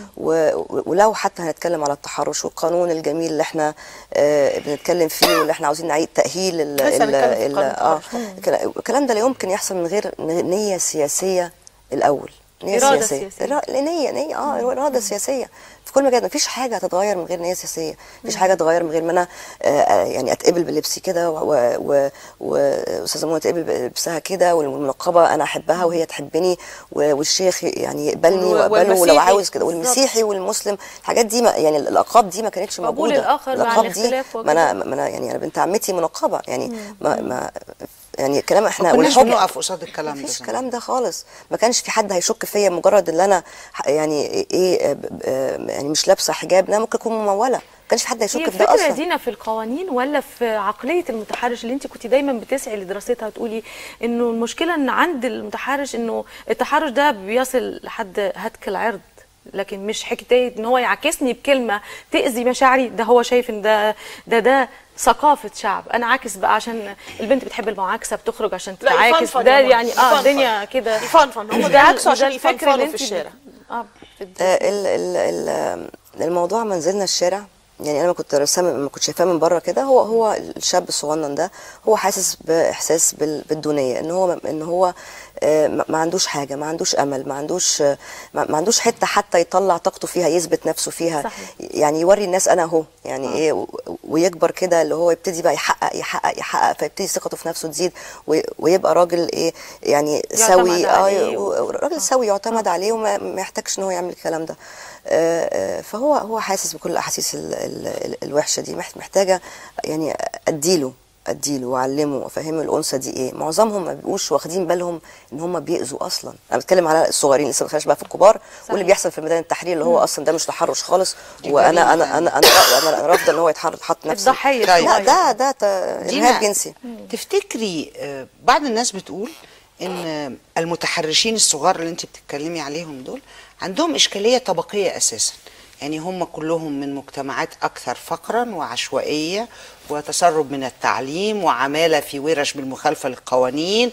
و- و- ولو حتى هنتكلم على التحرش والقانون الجميل اللي احنا آه، بنتكلم فيه واللي احنا عاوزين نعيد تأهيل ال لسه ال هنتكلم في ال قانون اه التحرش. مم. الكلا- الكلام ده لا يمكن يحصل من غير ن- نية سياسية الأول نية إرادة سياسية سياسية. إرا- نية نية اه إرادة سياسية في كل مجال مفيش حاجة هتتغير من غير نية سياسية مفيش حاجة هتتغير من غير ما أنا آه، آه، يعني أتقبل بلبسي كده و- و- وأستاذة منى تقبل بلبسها كده والمنقبة أنا أحبها وهي تحبني و- والشيخ يعني يقبلني و- وأقبله ولو والمسيحي. عاوز كده بالظبط. والمسيحي والمسلم الحاجات دي ما يعني الألقاب دي ما كانتش قبول موجودة الآخر مع الألقاب دي الاختلاف ما أنا وكده. ما أنا يعني أنا بنت عمتي منقبة يعني ما ما يعني الكلام احنا ما كناش والحب- بنقف قصاد الكلام ده مفيش زمان. الكلام ده خالص ما كانش في حد هيشك فيا مجرد ان انا ح- يعني ايه ب- ب- يعني مش لابسه حجاب لا ممكن اكون مموله ما كانش في حد هي هيشك في ده الفكره اصلا دينا في القوانين ولا في عقليه المتحرش اللي انت كنت دايما بتسعي لدراستها وتقولي انه المشكله ان عند المتحرش انه التحرش ده بيصل لحد هتك العرض لكن مش حكايه ان هو يعاكسني بكلمه تاذي مشاعري ده هو شايف ان ده ده ده ثقافه شعب انا عاكس بقى عشان البنت بتحب المعاكسه بتخرج عشان لا، تتعاكس يفنفن ده يا ماما، يعني اه يفنفن. الدنيا كده يفنفن هم ده- بيعاكسوا ده عشان الفكر اللي يفنفنوا في انت- الشارع اه آه، ال ال ال الموضوع ما نزلنا الشارع يعني انا ما كنت رسام ما كنت شايفاه من بره كده هو هو الشاب الصغنن ده هو حاسس باحساس بال- بالدونيه ان هو ان هو آه، ما ما عندوش حاجه ما عندوش امل ما عندوش آه، ما ما عندوش حته حتى يطلع طاقته فيها يثبت نفسه فيها صحيح. يعني يوري الناس انا اهو يعني ايه و- ويكبر كده اللي هو يبتدي بقى يحقق يحقق يحقق فيبتدي ثقته في نفسه تزيد وي- ويبقى راجل ايه يعني سوي عليه اه و- راجل سوي يعتمد عليه وما ما يحتاجش ان هو يعمل الكلام ده آه، آه، فهو هو حاسس بكل الاحاسيس ال- ال- ال- الوحشه دي محت- محتاجه يعني اديله اديله واعلمه وافهمه الانثى دي ايه معظمهم ما بيبقوش واخدين بالهم ان هم بيأذوا اصلا انا بتكلم على الصغيرين لسه ما دخلناش بقى في الكبار واللي بيحصل في ميدان التحرير اللي هو اصلا ده مش تحرش خالص دي وانا جريمة انا انا انا انا, أنا رافضه ان هو يتحرش يتحط نفسه الضحية لا الصغير. ده ده ت- دينا، ارهاب جنسي تفتكري آه، بعض الناس بتقول ان آه، المتحرشين الصغار اللي انت بتتكلمي عليهم دول عندهم اشكاليه طبقيه اساسا يعني هم كلهم من مجتمعات اكثر فقرا وعشوائيه وتسرب من التعليم وعماله في ورش بالمخالفه للقوانين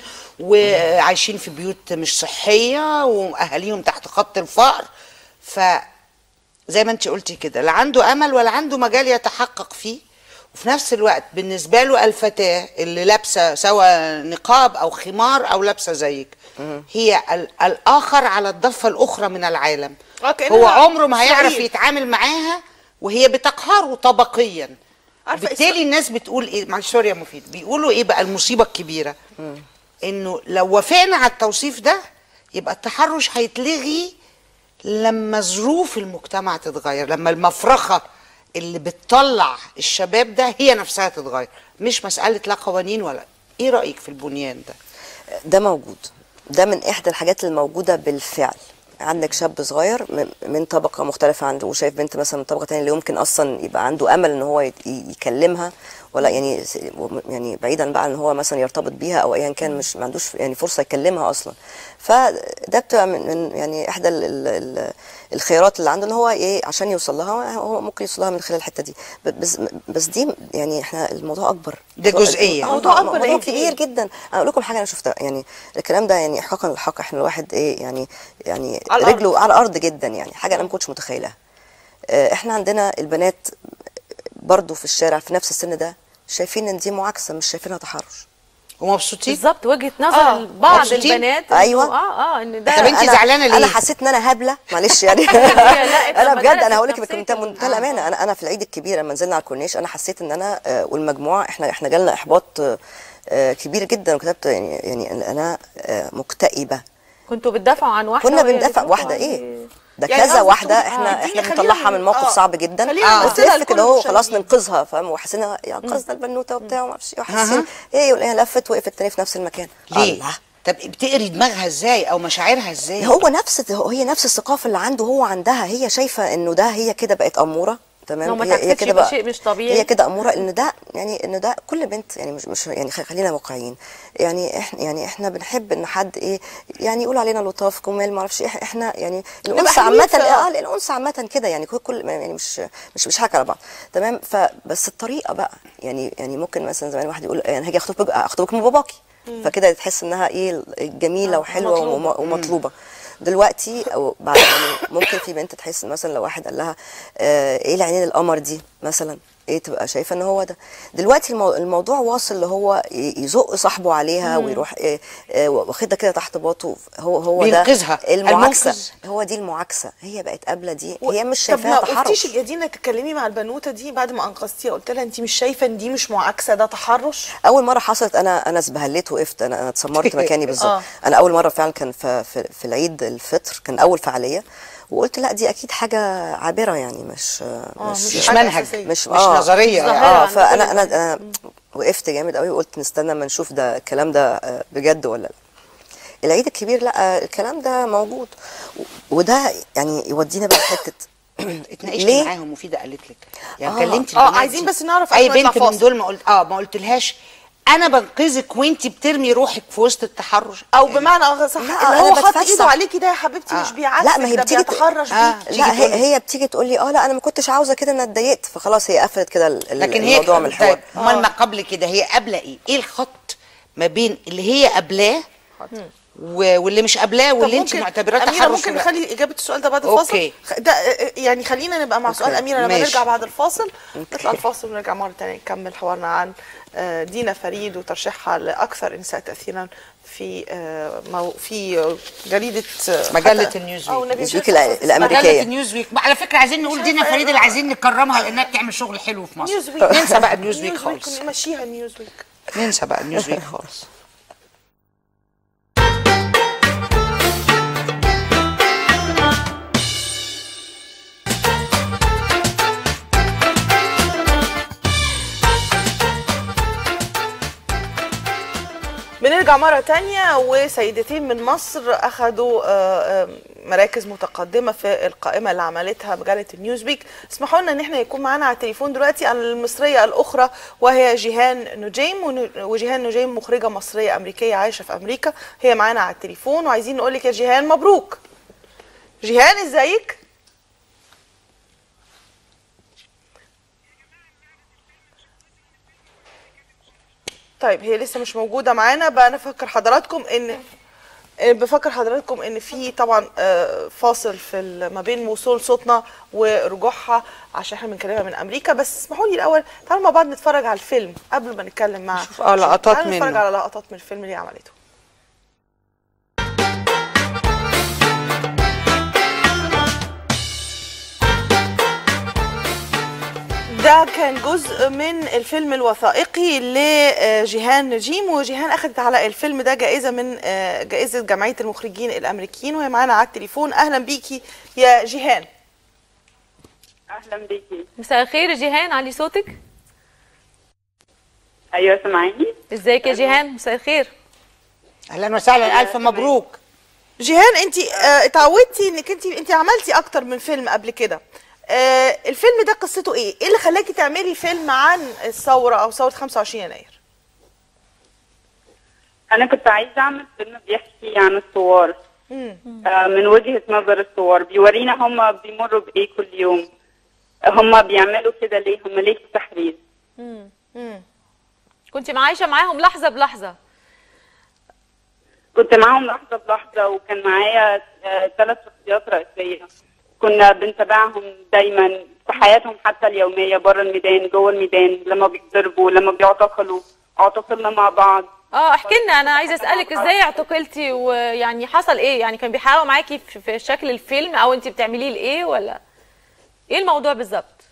وعايشين في بيوت مش صحيه واهاليهم تحت خط الفقر ف زي ما انت قلتي كده لا عنده امل ولا عنده مجال يتحقق فيه وفي نفس الوقت بالنسبه له الفتاه اللي لابسه سواء نقاب او خمار او لابسه زيك هي ال- الاخر على الضفه الاخرى من العالم آه، كأنها هو عمره ما هيعرف إسرائيل. يتعامل معاها وهي بتقهره طبقيا عارفة بالتالي الناس بتقول ايه معلش سوري يا مفيد بيقولوا ايه بقى المصيبه الكبيره انه لو وافقنا على التوصيف ده يبقى التحرش هيتلغي لما ظروف المجتمع تتغير لما المفرخه اللي بتطلع الشباب ده هي نفسها تتغير مش مساله لا قوانين ولا ايه رايك في البنيان ده ده موجود ده من احدى الحاجات الموجوده بالفعل عندك شاب صغير من- من طبقه مختلفه عنده وشايف بنت مثلا من طبقه تانية اللي يمكن اصلا يبقى عنده امل ان هو يت- يكلمها ولا يعني س- يعني بعيدا بقى ان هو مثلا يرتبط بيها او ايا كان مش ما عندوش يعني فرصه يكلمها اصلا فده بتبقى من من يعني احدى ال ال ال الخيارات اللي عنده ان هو ايه عشان يوصل لها هو ممكن يوصل لها من خلال الحته دي ب- بس بس دي يعني احنا الموضوع اكبر ده موضوع- جزئية. موضوع أكبر موضوع إيه؟ كبير جدا انا اقول لكم حاجه انا شفتها يعني الكلام ده يعني احقاقا للحق احنا الواحد ايه يعني يعني على الأرض. رجله على الارض جدا يعني حاجه انا ما كنتش متخيلها آه، احنا عندنا البنات برضو في الشارع في نفس السن ده شايفين ان دي معاكسه مش شايفينها تحرش ومبسوطين بالظبط وجهه نظر آه، بعض مبسوطين؟ البنات إنه- أيوة. اه اه ان ده طب انت أنا- زعلانة ليه؟ انا حسيت ان انا هبله معلش يعني لقت انا لما بجد درست انا هقول لك نفسية بمنتهى منتهى الامانه انا انا في العيد الكبير لما نزلنا على الكورنيش انا حسيت ان انا آه، والمجموعه احنا احنا جالنا احباط آه، آه، كبير جدا وكتبت يعني يعني انا آه، مكتئبه كنتوا بتدافعوا عن واحده كنا وهي بندافع بتدافع واحده عن- ايه ده يعني كذا قصدك واحده تقول- احنا آه، دي احنا خلينا بنطلعها من- من موقف آه، صعب جدا خلينا بس نمثلها لفت لكل اللي هو خلاص المشاهدين. ننقذها فاهم وحسينا يا انقذنا البنوته وبتاع وما اعرفش ايه وحاسين ايه هي لفت وقفت تاني في نفس المكان ليه الله. طب بتقري دماغها ازاي او مشاعرها ازاي هو نفس هو هي نفس الثقافه اللي عنده هو عندها هي شايفه انه ده هي كده بقت اموره تمام لو ما هي- هي تعكسش كده يبقى بقى- شيء مش طبيعي. هي كده اموره ان ده يعني ان ده كل بنت يعني مش مش يعني خ- خلينا واقعيين يعني احنا يعني احنا بنحب ان حد ايه يعني يقول علينا لطاف جمال ما اعرفش إيه، احنا يعني الانثى عامه حنيفة. اه الانثى عامه كده يعني كل كل يعني مش مش مش حاجه على بعض تمام فبس الطريقه بقى يعني يعني ممكن مثلا زمان واحد يقول يعني هاجي اخطبك اخطبك من باباكي فكده تحس انها ايه جميله وحلوه وم- ومطلوبه دلوقتي او بعد يعني ممكن في بنت تحس مثلا لو واحد قال لها آه ايه العينين القمر دي مثلا ايه تبقى شايفه ان هو ده دلوقتي المو... الموضوع واصل اللي هو ي- يزق صاحبه عليها ويروح إيه آه واخدها كده تحت باطه هو هو ده بينقذها. المعاكسه المنقذ. هو دي المعاكسه هي بقت قابله دي و- هي مش طب شايفاها ما قلتيش تحرش يا دينا تتكلمي مع البنوته دي بعد ما انقذتيها قلت لها انت مش شايفه ان دي مش معاكسه ده تحرش اول مره حصلت انا انا اسبهليت وقفت انا انا اتسمرت مكاني بالظبط آه. انا اول مره فعلا كان في, في, في العيد الفطر كان اول فعاليه وقلت لا دي اكيد حاجه عابره يعني مش مش مش حاجة منهج أساسية. مش مش نظريه ظاهرة. يعني. اه عند فانا كل انا أنا وقفت جامد قوي وقلت نستنى اما نشوف ده الكلام ده آه، بجد ولا لا العيد الكبير لا الكلام ده موجود و- وده يعني يودينا بقى حته اتناقشت ليه؟ معاهم مفيده قالت لك يعني آه. كلمت آه، البنات عايزين دي. بس نعرف اي قبل ما بنت نطلع من دول ما قلت اه ما قلتلهاش انا بنقذك وانت بترمي روحك في وسط التحرش او يعني بمعنى آخر صح لا، اللي هو أنا حاط بتفسح. ايده عليكي ده يا حبيبتي آه. مش بيعكسك لا ما هي ده بتيجي بيتحرش آه. بيكي تيجي لا تقول هي هي بتيجي تقول لي اه لا انا ما كنتش عاوزه كده انا اتضايقت فخلاص هي قفلت كده ال- ال- لكن هي الموضوع من الحوار طيب امال ما قبل كده هي قابله ايه؟ ايه الخط ما بين اللي هي قابلاه و- واللي مش قابلاه طب واللي انت ممكن- معتبراه أميرة تحرش ممكن ولا- نخلي إجابة السؤال ده بعد الفاصل أوكي. خ- ده آه، يعني خلينا نبقى مع سؤال أوكي. أميرة لما ماشي. نرجع بعد الفاصل نطلع الفاصل ونرجع مرة تانية نكمل حوارنا عن آه، دينا فريد وترشيحها لأكثر النساء تأثيرا في آه، مو في آه، جريدة آه، مجلة حتى- النيوزويك. أو النبي النيوزويك شايفة الأ- اسمها الأمريكية. مجلة النيوزويك على فكره عايزين نقول دينا فريد اللي عايزين نكرمها لانها بتعمل شغل حلو في مصر نيوزويك ننسى بقى النيوزويك نيوزويك خالص نمشيها نيوزويك ننسى بقى النيوزويك خالص بنرجع مرة تانية وسيدتين من مصر أخذوا آه، آه، مراكز متقدمة في القائمة اللي عملتها مجلة النيوزويك اسمحوا لنا إن احنا يكون معانا على التليفون دلوقتي المصرية الأخرى وهي جيهان نجيم ون- وجيهان نجيم مخرجة مصرية أمريكية عايشة في أمريكا هي معانا على التليفون وعايزين نقول لك يا جيهان مبروك جيهان ازيك؟ طيب هي لسه مش موجودة معانا بقى أنا بفكر حضراتكم إن آه، بفكر حضراتكم ان في طبعا آه، فاصل في ال- ما بين وصول صوتنا ورجوعها عشان احنا بنكلمها من امريكا بس اسمحوا لي الاول تعالوا مع بعض نتفرج على الفيلم قبل ما نتكلم مع نشوف، آه، لقطات تعالوا نتفرج منه. على لقطات من الفيلم اللي هي عملته ده كان جزء من الفيلم الوثائقي لجيهان نجيم وجيهان اخذت على الفيلم ده جائزه من آه، جائزه جمعيه المخرجين الامريكيين وهي معانا على التليفون اهلا بيكي يا جيهان اهلا بيكي مساء الخير جيهان علي صوتك ايوه سامعيني ازيك يا جيهان مساء الخير اهلا وسهلا الف مبروك جيهان انت آه، اتعودتي انك انت انت عملتي اكتر من فيلم قبل كده آه، الفيلم ده قصته ايه ايه اللي خلاكي تعملي فيلم عن الثوره او ثوره 25 يناير انا كنت عايزه اعمل فيلم بيحكي عن الثوار مم. آه، من وجهه نظر الثوار بيورينا هم بيمروا بايه كل يوم هم بيعملوا كده ليه هم ليه في التحرير مم. كنت عايشه معاهم لحظه بلحظه كنت معاهم لحظه بلحظه وكان معايا ثلاث شخصيات رئيسيه كنا بنتابعهم دايما في حياتهم حتى اليوميه بره الميدان جوه الميدان لما بيتضربوا لما بيعتقلوا اعتقلنا مع بعض اه احكي لنا انا عايزه اسالك ازاي اعتقلتي ويعني حصل ايه يعني كان بيحققوا معاكي في في شكل الفيلم او انت بتعمليه لايه ولا ايه الموضوع بالظبط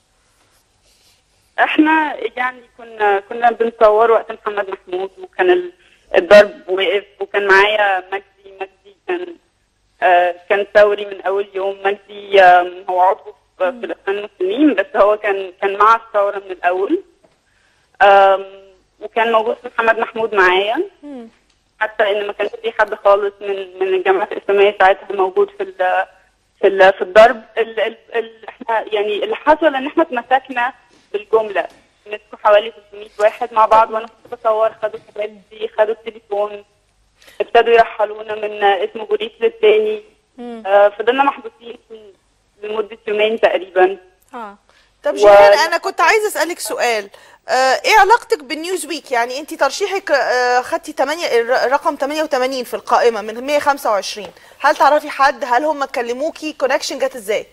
احنا يعني كنا كنا بنصور وقت محمد محمود وكان ال- الضرب وقف وكان معايا مجدي مجدي كان آه كان ثوري من اول يوم مجدي آم، هو عضو في في الاخوان المسلمين بس هو كان كان مع الثوره من الاول آم، وكان موجود محمد محمود معايا حتى ان ما كانش في حد خالص من من الجامعات الاسلاميه ساعتها موجود في ال- في ال- في الضرب ال ال ال احنا يعني اللي حصل ان احنا اتمسكنا بالجمله مسكوا حوالي 300 واحد مع بعض وانا كنت بصور خدوا حبيبتي خدوا التليفون ابتدوا يرحلونا من اسم بوليس للتاني آه فضلنا محبوسين لمده يومين تقريبا اه طب و- جيهان انا كنت عايزه اسالك سؤال آه ايه علاقتك بالنيوز ويك يعني انت ترشيحك آه خدتي 8 الر- رقم 88 في القائمه من 125 هل تعرفي حد هل هم كلموكي كونكشن جت ازاي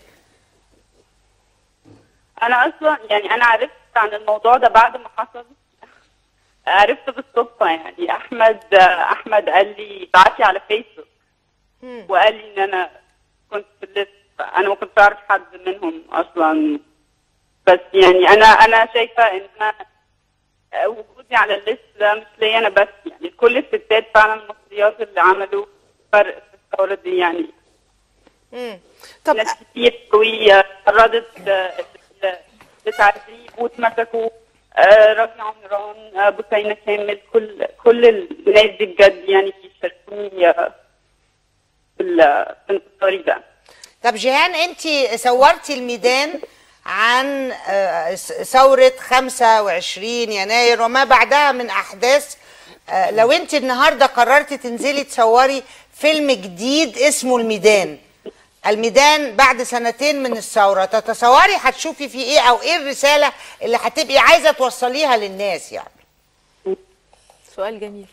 انا اصلا يعني انا عرفت عن الموضوع ده بعد ما حصل عرفت بالصدفه يعني احمد احمد قال لي بعتي على فيسبوك وقال لي ان انا كنت في الليست انا ما كنتش اعرف حد منهم اصلا بس يعني انا انا شايفه ان انا وجودي على الليست ده مش ليا انا بس يعني كل الستات فعلا المصريات اللي عملوا فرق في الثوره دي يعني مم. طب ناس كتير قوية تعرضت ل- ل- لتعذيب واتمسكوا آه، رامي عمران آه، بثينة كامل كل كل الناس دي بجد يعني بيشاركوني آه، في ال- في انتصاري ده طب جيهان انت صورتي الميدان عن آه، س- ثورة 25 يناير وما بعدها من أحداث آه، لو انت النهاردة قررتي تنزلي تصوري فيلم جديد اسمه الميدان الميدان بعد سنتين من الثورة تتصوري هتشوفي فيه ايه او ايه الرسالة اللي هتبقي عايزة توصليها للناس يعني سؤال جميل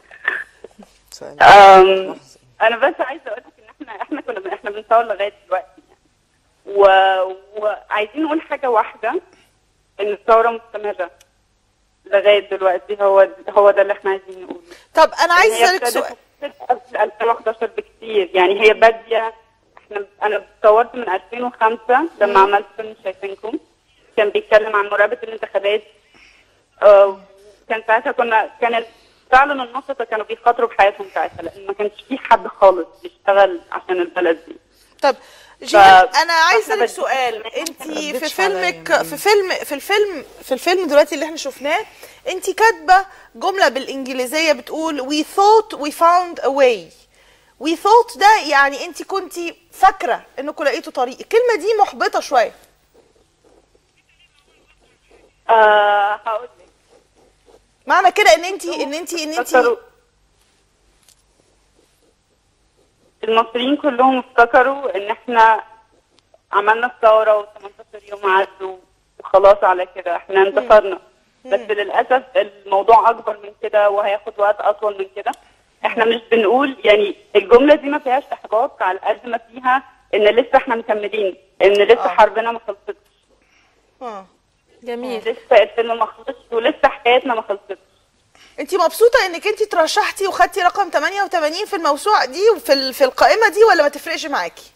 أم، انا بس عايزه اقول لك ان احنا احنا كنا بن- احنا بنصور لغايه دلوقتي يعني و... وعايزين نقول حاجه واحده ان الثوره مستمره لغايه دلوقتي هو هو ده اللي احنا عايزين نقوله طب انا عايزه هي اسالك ابتدت سؤال قبل 2011 بكتير يعني هي باديه احنا انا صورت من 2005 لما عملت فيلم شايفينكم كان بيتكلم عن مراقبه الانتخابات آه، كان ساعتها كنا كان ال- فعلا النشطة كانوا بيخاطروا بحياتهم ساعتها لان ما كانش في حد خالص بيشتغل عشان البلد دي طب جيهان ف- انا عايزه فاحنا اسالك بد- سؤال انت في ردتش فيلمك عليا. في فيلم في الفيلم في الفيلم دلوقتي اللي احنا شفناه انت كاتبه جمله بالانجليزيه بتقول we thought we found a way we thought ده يعني انت كنت فاكره انكم لقيتوا طريق الكلمه دي محبطه شويه آه هقول لك معنى كده ان انت ان انت ان انت افتكروا المصريين كلهم افتكروا ان احنا عملنا الثورة و18 يوم عدوا وخلاص على كده احنا انتصرنا بس للأسف الموضوع أكبر من كده وهياخد وقت أطول من كده احنا مش بنقول يعني الجملة دي ما فيهاش إحباط على قد ما فيها إن لسه احنا مكملين إن لسه حربنا ما خلصتش آه. جميل لسه الفيلم ما خلصش ولسه حكايتنا ما خلصتش انت مبسوطه انك انت ترشحتي وخدتي رقم 88 في الموسوعه دي وفي ال- في القائمه دي ولا ما تفرقش معاكي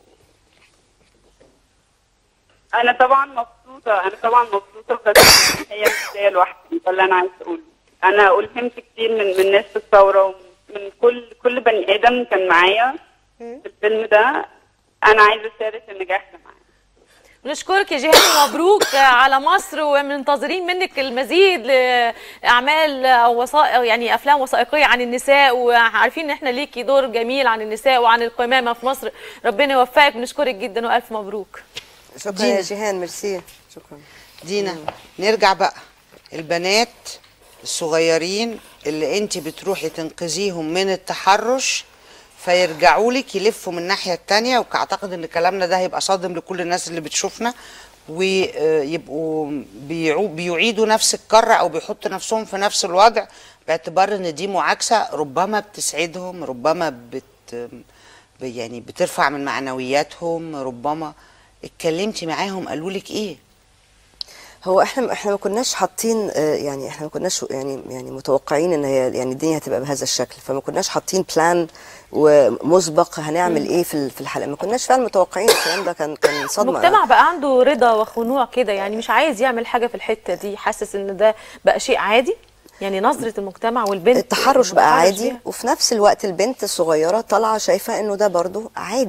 انا طبعا مبسوطه انا طبعا مبسوطه بس هي مش هي لوحدي ده اللي انا عايزه اقوله انا الهمت كتير من من ناس في الثوره ومن كل كل بني ادم كان معايا في الفيلم ده انا عايزه اشارك النجاح ده معايا نشكرك يا جيهان ومبروك على مصر ومنتظرين منك المزيد لاعمال او وثائق يعني افلام وثائقيه عن النساء وعارفين ان احنا ليكي دور جميل عن النساء وعن القمامه في مصر ربنا يوفقك بنشكرك جدا والف مبروك شكرا دينا. يا جيهان ميرسي شكرا دينا نرجع بقى البنات الصغيرين اللي انت بتروحي تنقذيهم من التحرش فيرجعوا لك يلفوا من الناحيه التانية واعتقد ان كلامنا ده هيبقى صادم لكل الناس اللي بتشوفنا ويبقوا بيعو- بيعيدوا نفس الكرة او بيحطوا نفسهم في نفس الوضع باعتبار ان دي معاكسه ربما بتسعدهم ربما بت ب- يعني بترفع من معنوياتهم ربما اتكلمتي معاهم قالوا لك ايه هو احنا احنا ما كناش حاطين آه، يعني احنا ما كناش يعني يعني متوقعين ان هي يعني الدنيا هتبقى بهذا الشكل فما كناش حاطين بلان ومسبق هنعمل ايه في ال- في الحلقه ما كناش فعلا متوقعين الكلام ده كان كان صدمه المجتمع بقى عنده رضا وخنوع كده يعني مش عايز يعمل حاجه في الحته دي حاسس ان ده بقى شيء عادي يعني نظره المجتمع والبنت التحرش بقى المتحرش عادي بيها. وفي نفس الوقت البنت الصغيره طالعه شايفه انه ده برضو عادي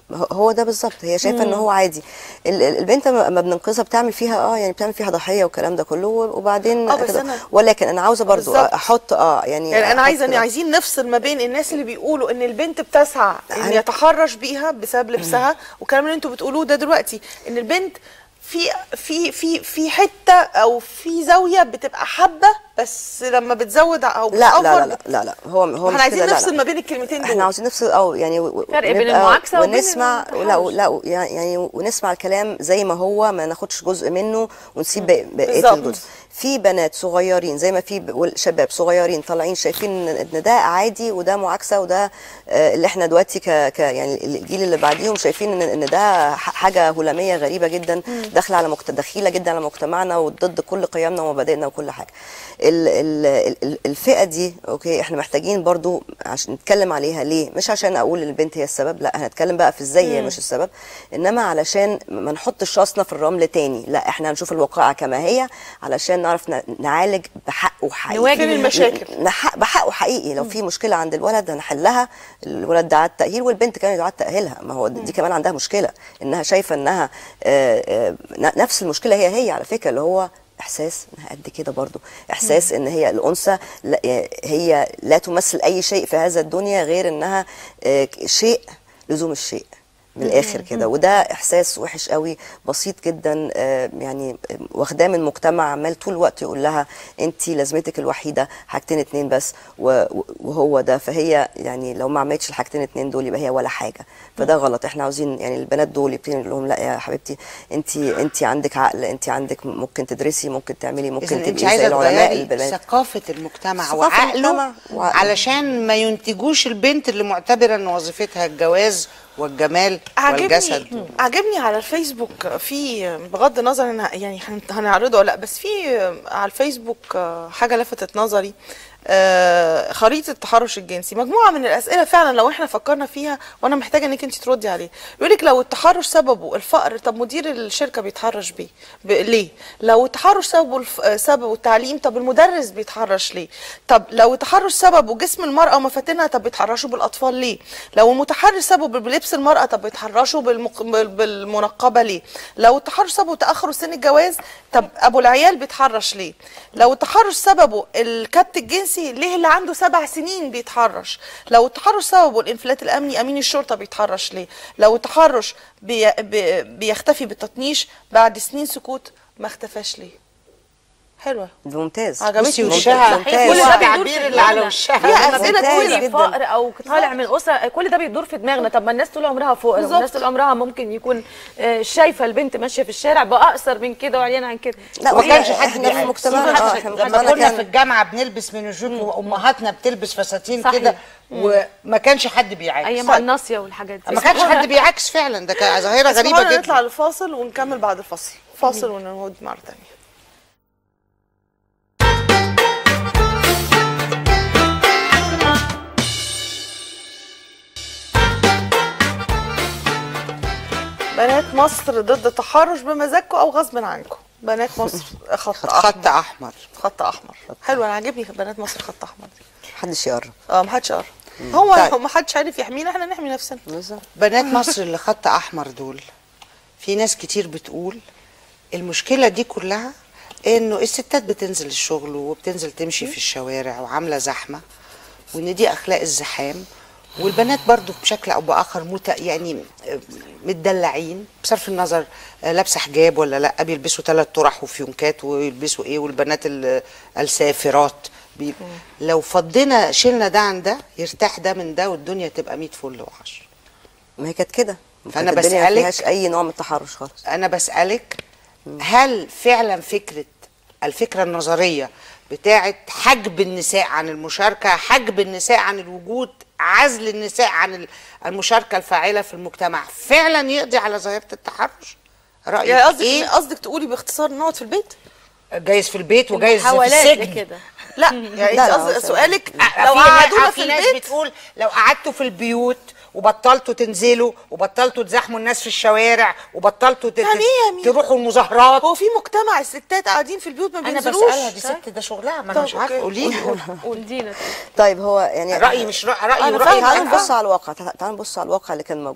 هو- هو ده بالظبط هي شايفه ان هو عادي ال- ال- البنت لما بننقذها بتعمل فيها اه يعني بتعمل فيها ضحيه والكلام ده كله وبعدين آه، بس كده. أنا- ولكن انا عاوزه برضو بالظبط. احط اه يعني يعني انا أحط عايزه كده. عايزين نفصل ما بين الناس اللي بيقولوا ان البنت بتسعى ان أنا- يتحرش بيها بسبب لبسها والكلام اللي انتوا بتقولوه ده دلوقتي ان البنت في في في في حته او في زاويه بتبقى حابه بس لما بتزود او لا لا بتأفور لا لا لا, لا. هو هو احنا مش عايزين كده لا نفصل لا. ما بين الكلمتين دول احنا عاوزين نفصل او يعني و- فرق بين ونبقى- المعاكسة وبين ونسمع لا لا يعني ونسمع الكلام زي ما هو ما ناخدش جزء منه ونسيب باقي- بقيه بالظبط. الجزء في بنات صغيرين زي ما في ب- شباب صغيرين طالعين شايفين ان إن ده عادي وده معاكسه وده آه، اللي احنا دلوقتي ك, ك يعني الجيل اللي بعديهم شايفين ان ان ده ح- حاجه هلاميه غريبه جدا داخله على مجت... دخيله جدا على مجتمعنا وضد كل قيمنا ومبادئنا وكل حاجه ال... ال... ال- الفئه دي اوكي احنا محتاجين برضو عشان نتكلم عليها ليه مش عشان اقول البنت هي السبب لا هنتكلم بقى في ازاي هي مش السبب انما علشان ما نحطش راسنا في الرمل تاني لا احنا هنشوف الواقعه كما هي علشان نعرف ن- نعالج بحقه حقيقي نواجه فين المشاكل؟ نح- بحقه حقيقي لو في مشكله عند الولد هنحلها الولد ده عاد تاهيل والبنت كمان يعاد تاهيلها ما هو دي كمان عندها مشكله انها شايفه انها آه، آه، ن- نفس المشكله هي هي على فكره اللي هو احساس انها قد كده برضو احساس ان هي الانثى لا- آه، هي لا تمثل اي شيء في هذا الدنيا غير انها آه، شيء لزوم الشيء من الاخر كده وده احساس وحش قوي بسيط جدا آه، يعني آه، واخداه من مجتمع عمال طول الوقت يقول لها انت لازمتك الوحيده حاجتين اتنين بس و- و- وهو ده فهي يعني لو ما عملتش الحاجتين اتنين دول يبقى هي ولا حاجه فده غلط احنا عاوزين يعني البنات دول يبتدي نقول لهم لا يا حبيبتي انت انت عندك عقل انت عندك ممكن تدرسي ممكن تعملي ممكن اذا انت تبقي زي عايزه العلماء تغيري البنات ثقافه المجتمع ثقافة وعقله المجتمع وعقله. علشان ما ينتجوش البنت اللي معتبره ان وظيفتها الجواز والجمال والجسد عجبني عجبني على الفيسبوك في بغض النظر ان يعني هن- هنعرضه ولا لا بس في على الفيسبوك حاجه لفتت نظري آه، خريطه التحرش الجنسي مجموعه من الاسئله فعلا لو احنا فكرنا فيها وانا محتاجه انك انت تردي عليه يقول لك لو التحرش سببه الفقر طب مدير الشركه بيتحرش بيه ب- ليه لو التحرش سببه الف... آه، سببه التعليم طب المدرس بيتحرش ليه طب لو التحرش سببه جسم المراه ومفاتنها طب بيتحرشوا بالاطفال ليه لو المتحرش سببه بلبس المراه طب بيتحرشوا بالمق... بال- بالمنقبه ليه لو التحرش سببه تاخر سن الجواز طب ابو العيال بيتحرش ليه لو التحرش سببه الكبت الجنسي ليه اللي عنده سبع سنين بيتحرش لو التحرش سببه الانفلات الامني امين الشرطه بيتحرش ليه لو التحرش بي... بي... بيختفي بالتطنيش بعد سنين سكوت ما اختفاش ليه حلوه ممتاز عجبتني بصي ممتاز. وشها ممتاز. كل ده بيدور في التعبير اللي على دماغنا. وشها فيها اسئله ممتاز كتير جدا. فقر او طالع من اسره كل ده بيدور في دماغنا طب ما الناس طول عمرها فقر بالظبط. والناس طول عمرها ممكن يكون آه، شايفه البنت ماشيه في الشارع باقصر من كده وعليان عن كده لا وما وإحنا- كانش حد احنا في بيعكس. مجتمعنا اه احنا في لما مجتمعنا كنا في كان الجامعه بنلبس منجوك وامهاتنا بتلبس فساتين صحيح. كده وما كانش حد بيعكس ايام الناصيه والحاجات دي ما كانش حد بيعكس فعلا ده كان ظاهره غريبه غريبه جدا نطلع لفاصل ونكمل بعد الفاصل فاصل ونعود مره ثانيه بنات مصر ضد التحرش بمزاجكم او غصب عنكم بنات مصر خط خط احمر احمر خط احمر حلو انا عاجبني بنات مصر خط احمر دي محدش يقرب اه محدش قرب هو طيب. هو محدش عارف يحمينا احنا نحمي نفسنا بالظبط بنات مصر اللي خط احمر دول في ناس كتير بتقول المشكله دي كلها انه الستات بتنزل الشغل وبتنزل تمشي في الشوارع وعامله زحمه وان دي اخلاق الزحام والبنات برضو بشكل او باخر مت يعني آه، متدلعين بصرف النظر آه، لابسه حجاب ولا لا بيلبسوا ثلاث طرح وفيونكات ويلبسوا ايه والبنات ال- السافرات بي... لو فضينا شلنا ده عن ده يرتاح ده من ده والدنيا تبقى 100 فل وعشرة ما هي كانت كده فأنا كانت الدنيا ما بسألك- فيهاش اي نوع من التحرش خالص انا بسالك هل فعلا فكره الفكره النظريه بتاعه حجب النساء عن المشاركه حجب النساء عن الوجود عزل النساء عن ال- المشاركه الفاعله في المجتمع فعلا يقضي على ظاهره التحرش رايك يعني قصدك ايه قصدك تقولي باختصار نقعد في البيت جايز في البيت وجايز في محاولات السجن لكده لا يعني لا، انت لا، قصدك هو سؤالك لو لو قعدونا في في ناس البيت بتقول لو قعدتوا في البيوت وبطلتوا تنزلوا وبطلتوا تزاحموا الناس في الشوارع وبطلتوا تت... يعني ايه يا مين؟ تروحوا المظاهرات هو في مجتمع الستات قاعدين في البيوت ما انا بينزلوش بسالها دي ست ده شغلها ما انا طب مش عارفه أوكي. قولي لي ودينا طيب هو يعني رايي مش رأي رايي أنا ورأي فاهمة، تعالوا أنا نبص على الواقع تع- تعالوا نبص على الواقع اللي كان موجود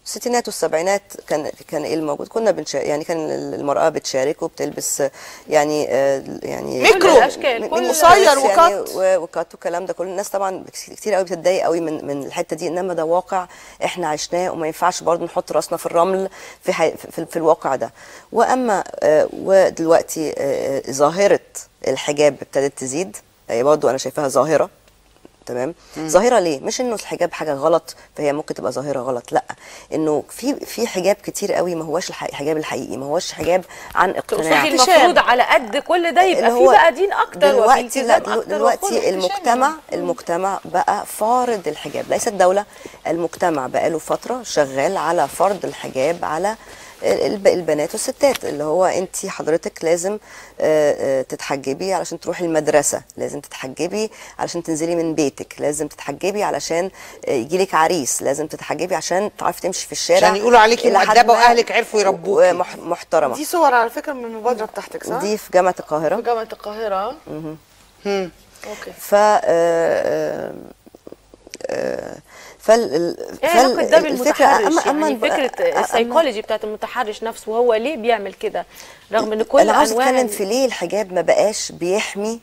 الستينات والسبعينات كان كان ايه الموجود كنا بنشارك يعني كان المراه بتشارك وبتلبس يعني آه، يعني ميكرو. كل الأشكال، من- كل من قصير يعني وكات. و- وكات والكلام ده كله الناس طبعا كتير قوي بتتضايق قوي من من الحته دي انما ده واقع احنا عشناه وما ينفعش برضو نحط راسنا في الرمل في حي في, في الواقع ده واما آه، ودلوقتي آه، ظاهره الحجاب ابتدت تزيد هي برضو انا شايفاها ظاهره تمام ظاهره ليه مش انه الحجاب حاجه غلط فهي ممكن تبقى ظاهره غلط لا انه في في حجاب كتير قوي ما هوش الح- الحجاب الحقيقي ما هوش حجاب عن اقتناع تقصدي المفروض على قد كل ده يبقى اللي في هو بقى دين اكتر وفي دلوقتي لا التزام دلو- اكتر دلوقتي وخلق. المجتمع المجتمع بقى فارض الحجاب ليس الدولة المجتمع بقى له فترة شغال على فرض الحجاب على الب- البنات والستات اللي هو انت حضرتك لازم آه، آه، تتحجبي علشان تروحي المدرسة لازم تتحجبي علشان تنزلي من بيتك لازم تتحجبي علشان آه، يجيلك عريس لازم تتحجبي عشان تعرفي تمشي في الشارع عشان يقولوا عليكي إلى حد مؤدبة ما وأهلك عرفوا يربوكي. ومح- محترمة دي صور على فكره من المبادره بتاعتك صح؟ دي في جامعة القاهرة في جامعه القاهره مم. اوكي ف آه، آه، فال ال- ايه فال- علاقه ده الفكرة بالمتحرش أما- أما يعني الب- فكره أما- السيكولوجي بتاعت المتحرش نفسه وهو ليه بيعمل كده رغم ان كل انا عاوز انواع اتكلم ال- في ليه الحجاب ما بقاش بيحمي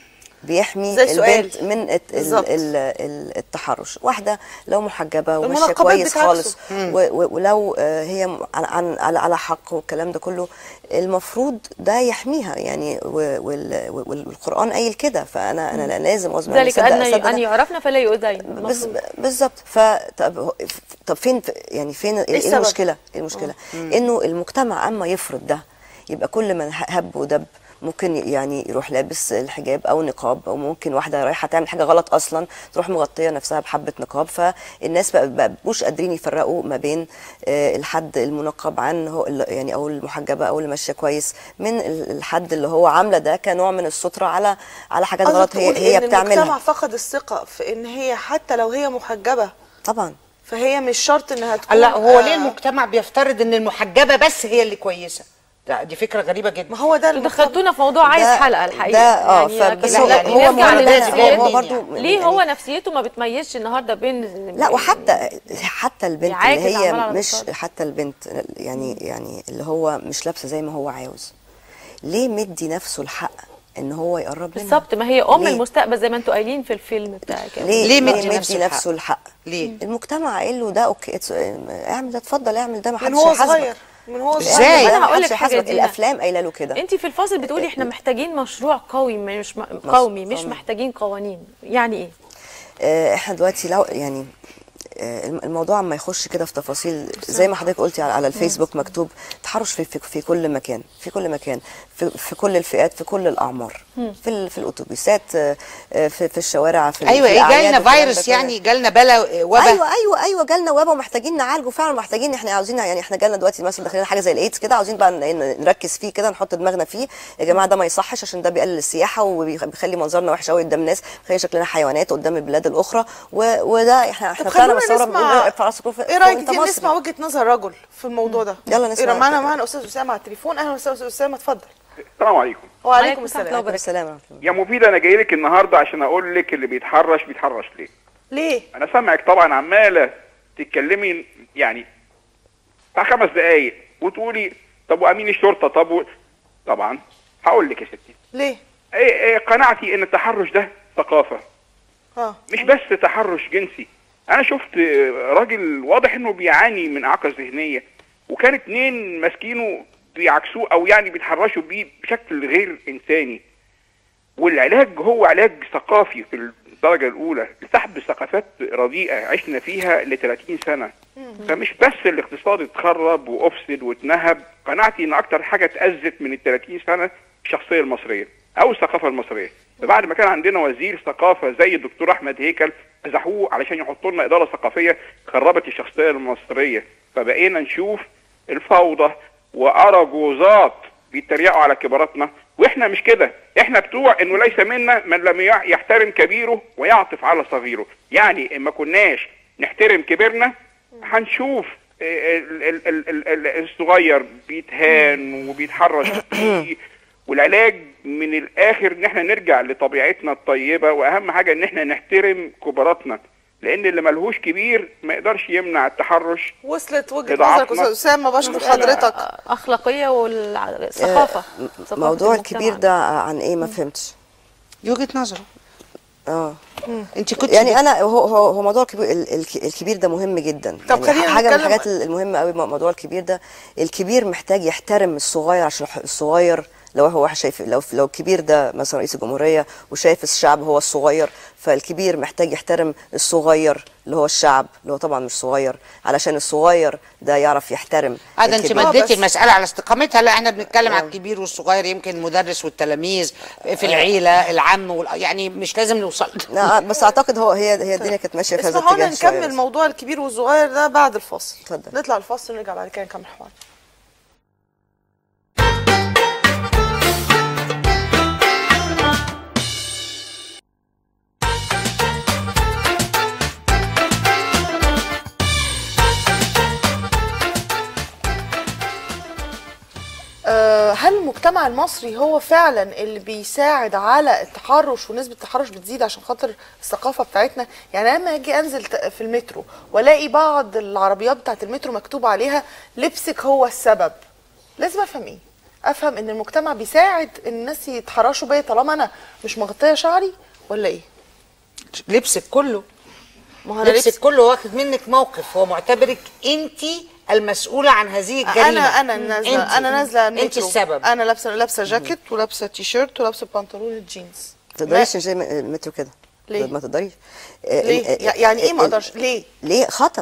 بيحمي زي السؤال. البنت من الت- ال- بالظبط. ال- ال- التحرش واحده لو محجبه وماشيه المنقبات كويس بتعكسه. خالص و- و- ولو آه، هي م- عن- عن على على حق والكلام ده كله المفروض ده يحميها يعني و- وال- وال- والقران قايل كده فانا انا لازم أصبر ذلك مصدق- ان أصدق ده. ان يعرفنا فلا يؤذين بز- المفروض. بالظبط فطب هو- طب فين يعني فين ايه السبب؟ المشكله ايه المشكله انه المجتمع اما يفرض ده يبقى كل من هب ودب ممكن يعني يروح لابس الحجاب او نقاب او ممكن واحده رايحه تعمل حاجه غلط اصلا تروح مغطيه نفسها بحبه نقاب فالناس بقى بقى مش قادرين يفرقوا ما بين آه، الحد المنقب عن هو ال- يعني او المحجبه او اللي ماشيه كويس من ال- الحد اللي هو عامله ده كنوع من الستره على على حاجات قصدك غلط هي تقول هي إن بتعملها المجتمع فقد الثقه في ان هي حتى لو هي محجبه طبعا فهي مش شرط انها تكون لا هو آه، ليه المجتمع بيفترض ان المحجبه بس هي اللي كويسه ده دي فكره غريبه جدا ما هو ده انتوا المجتمع. دخلتونا في موضوع عايز ده- حلقه الحقيقه ده اه يعني فبس لكن هو يعني هو نرجع هو لنفسيته. هو برضو ليه هو نفسيته ما بتميزش النهارده بين لا وحتى حتى البنت يعاكس اللي هي عمال على مش بطال. حتى البنت يعني يعني اللي هو مش لابسه زي ما هو عاوز ليه مدي نفسه الحق ان هو يقرب منها بالظبط ما هي ام ليه؟ المستقبل زي ما انتوا قايلين في الفيلم بتاعك ليه ليه ليه مدي مدي نفسه نفسه, الحق ليه؟ المجتمع قايل له ده اوكي اتس- اعمل ده اتفضل اعمل ده ما من حدش هو هيحاسبك. صغير من هو إزاي؟ صغير أنا ما هقول حدش لك حاجة هيحاسبك. دينا. الافلام قايله له كده انت في الفاصل بتقولي احنا محتاجين مشروع قوي مش م... قومي مش محتاجين قوانين يعني ايه آه، احنا دلوقتي لو يعني آه، الم- الموضوع اما يخش كده في تفاصيل زي ما حضرتك قلتي على على الفيسبوك مكتوب تحرش في, في, في كل مكان في كل مكان في, في كل الفئات في كل الاعمار في ال- في الاتوبيسات آه، آه، في, في الشوارع في ال- ايوه في ايه الأعياد جالنا والكلام ده فيروس كله. يعني جالنا بلا وبا ايوه ايوه ايوه جالنا وبا ومحتاجين نعالجه فعلا محتاجين احنا عاوزين يعني احنا جالنا دلوقتي مثلا داخلين حاجه زي الايدز كده عاوزين بقى ن- نركز فيه كده نحط دماغنا فيه يا جماعه ده ما يصحش عشان ده بيقلل السياحه وبيخلي منظرنا وحش قوي قدام الناس بيخلي شكلنا حيوانات قدام البلاد الاخرى و... وده احنا احنا طب طلعنا خلونا بالثوره نسمع بنقول ارفع راسك فوق ايه رايك انت دي مصري. نسمع وجهه نظر رجل في الموضوع ده يلا نسمع. ايه معانا معانا استاذ اسامه على التليفون اهلا وسهلا استاذ اسامه اتفضل السلام عليكم وعليكم السلام السلام ورحمة السلام ورحمه الله يا مفيدة انا جاي لك النهارده عشان اقول لك اللي بيتحرش بيتحرش ليه ليه انا سامعك طبعا عماله تتكلمي يعني بتاع خمس دقايق وتقولي طب وامين الشرطه طب و... طبعا هقول لك يا ستي ليه ايه ايه قناعتي ان التحرش ده ثقافه اه مش بس تحرش جنسي انا شفت راجل واضح انه بيعاني من اعاقه ذهنيه وكان اتنين ماسكينه بيعكسوه او يعني بيتحرشوا بيه بشكل غير انساني والعلاج هو علاج ثقافي في الدرجه الاولى لسحب ثقافات رديئه عشنا فيها ل 30 سنه فمش بس الاقتصاد اتخرب وافسد واتنهب قناعتي ان اكتر حاجه اتاذت من ال 30 سنه الشخصيه المصريه او الثقافه المصريه فبعد ما كان عندنا وزير ثقافه زي الدكتور احمد هيكل مزحوه علشان يحطوا لنا اداره ثقافيه خربت الشخصيه المصريه فبقينا نشوف الفوضى واراجوزات بيتريقوا على كباراتنا واحنا مش كده احنا بتوع انه ليس منا من لم يع- يحترم كبيره ويعطف على صغيره يعني اما كناش نحترم كبيرنا هنشوف ال- ال- ال- ال- ال- الصغير بيتهان وبيتحرش فيه والعلاج من الاخر ان احنا نرجع لطبيعتنا الطيبه واهم حاجه ان احنا نحترم كباراتنا لان اللي ملهوش كبير ما يقدرش يمنع التحرش وصلت وجهه إضاعتنا. نظرك استاذ اسامه بشكر لا. حضرتك اخلاقيه والثقافه آه، موضوع الكبير ده عن ايه ما فهمتش دي وجهه نظره اه انت كنت يعني انا هو هو هو موضوع الكبير ال- الك- الكبير ده مهم جدا طب يعني خلينا حاجه من نتكلم- الحاجات المهمه قوي موضوع الكبير ده الكبير محتاج يحترم الصغير عشان الح- الصغير لو هو واحد شايف لو لو الكبير ده مثلا رئيس الجمهوريه وشايف الشعب هو الصغير فالكبير محتاج يحترم الصغير اللي هو الشعب اللي هو طبعا مش صغير علشان الصغير ده يعرف يحترم هذا انت الكبير. مديتي المساله على استقامتها لا احنا بنتكلم على الكبير والصغير يمكن المدرس والتلاميذ في العيله العم وال... يعني مش لازم نوصل لا بس اعتقد هو هي هي الدنيا كانت ماشيه في هذا اسمحوا لنا الاتجاه شوية نكمل بس. موضوع الكبير والصغير ده بعد الفاصل اتفضل. نطلع الفاصل ونرجع بعد كده نكمل حوار آه، هل المجتمع المصري هو فعلا اللي بيساعد على التحرش ونسبة التحرش بتزيد عشان خاطر الثقافة بتاعتنا يعني أنا لما أجي أنزل ت- في المترو وألاقي بعض العربيات بتاعت المترو مكتوب عليها لبسك هو السبب لازم أفهم إيه أفهم إن المجتمع بيساعد إن الناس يتحرشوا بيا طالما أنا مش مغطية شعري ولا إيه لبسك كله ما هو أنا لبسك لبس كله واخد منك موقف هو معتبرك انت المسؤوله عن هذه الجريمه انا انا نازله انت. انا نازله انت المترو. السبب انا لابسه لابسه جاكيت ولابسه تي شيرت ولابسه بنطلون الجينز ما تقدريش تمشي من المترو كده ليه؟ ما تقدرش ليه؟ يعني ايه ما اقدرش ليه ليه خطر